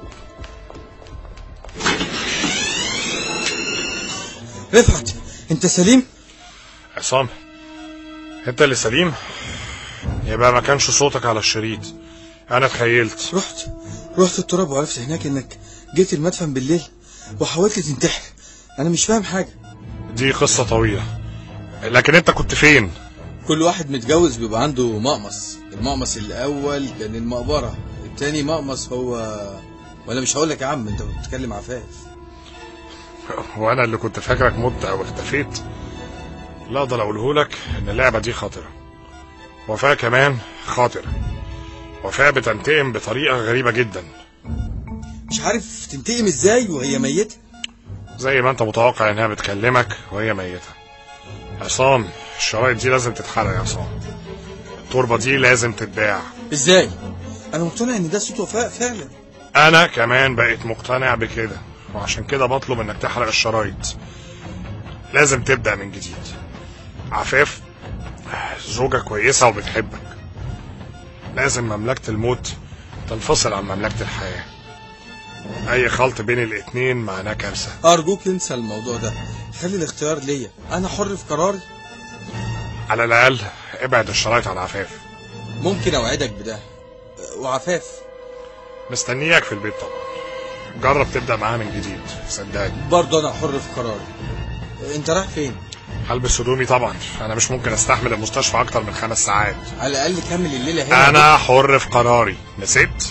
رفعت انت سليم عصام انت اللي سليم يبقى ما كانش صوتك على الشريط انا تخيلت رحت رحت التراب وعرفت هناك انك جيت المدفن بالليل وحاولت تنتحر انا مش فاهم حاجه دي قصة طويلة لكن انت كنت فين كل واحد متجوز بيبقى عنده مقمص المقمص الاول كان المقبره التاني مقمص هو ولا مش هقول لك يا عم انت بتتكلم عفاف وانا اللي كنت فاكرك مت او اختفيت لا اقدر اقوله لك ان اللعبة دي خطرة وفاء كمان خاطرة وفاء بتنتقم بطريقة غريبة جدا مش عارف تنتقم ازاي وهي ميته زي ما انت متوقع انها بتكلمك وهي ميتة عصام الشرايط دي لازم تتحرق يا عصام التربة دي لازم تتباع ازاي انا مقتنع ان ده صوت وفاء فعلا انا كمان بقيت مقتنع بكده وعشان كده بطلب انك تحرق الشرايط لازم تبدأ من جديد عفاف زوجة كويسة وبتحبك لازم مملكة الموت تنفصل عن مملكة الحياة أي خلط بين الاتنين معناه كارثة ارجوك انسى الموضوع ده خلي الاختيار ليا انا حر في قراري على الاقل ابعد الشرايط عن عفاف ممكن اوعدك بده وعفاف مستنياك في البيت طبعا جرب تبدا معاها من جديد صدقني برضه انا حر في قراري انت رايح فين هلبس هدومي طبعا انا مش ممكن استحمل المستشفى اكتر من خمس ساعات على الاقل كمل الليله هنا انا حر في قراري نسيت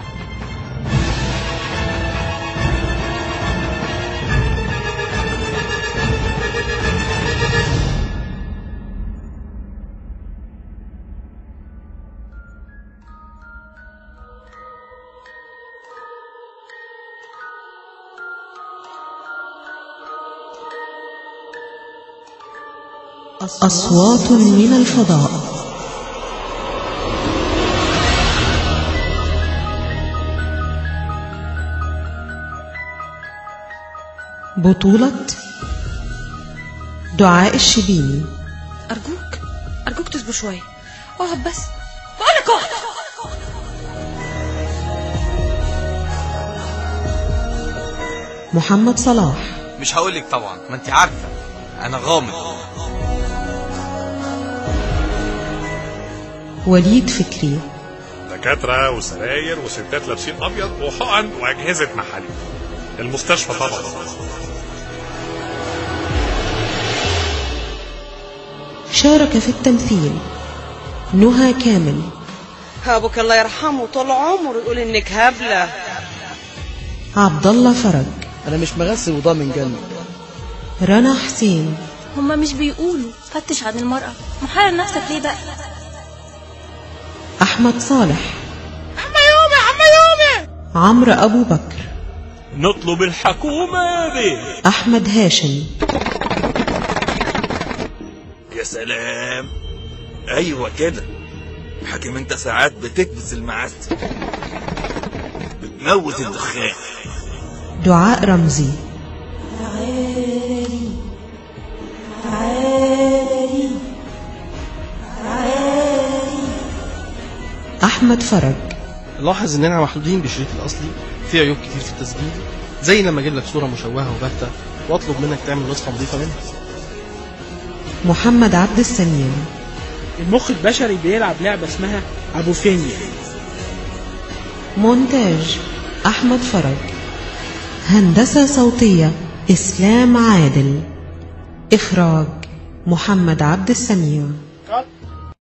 أصوات من الفضاء بطولة دعاء الشبيني أرجوك أرجوك تصبر شوية اقعد بس بقولك اقعد محمد صلاح مش هقولك طبعا ما انت عارفه انا غامض وليد فكري دكاترة وسراير وستات لابسين أبيض وحقن وأجهزة محاليل المستشفى طبعا شارك في التمثيل نهى كامل ابوك الله يرحمه طول عمره يقول انك هبله عبد الله فرج انا مش مغسل وضامن جنة رنا حسين هما مش بيقولوا فتش عن المرأة محرر نفسك ليه بقى أحمد صالح حميومة حميومة عمرو أبو بكر نطلب الحكومة يا بيه أحمد هاشم يا سلام ايوه كده حاكم انت ساعات بتكبس المعسل بتموت الدخان دعاء رمزي تعالي تعالي تعالي أحمد فرج لاحظ اننا محدودين بالشريط الاصلي في عيوب كتير في التسجيل زي لما اجيب لك صوره مشوهه وباهته واطلب منك تعمل نسخه نظيفه منها محمد عبد السميع المخ البشري بيلعب لعبة اسمها أبو فينيا مونتاج أحمد فرج هندسة صوتية إسلام عادل إخراج محمد عبد السميع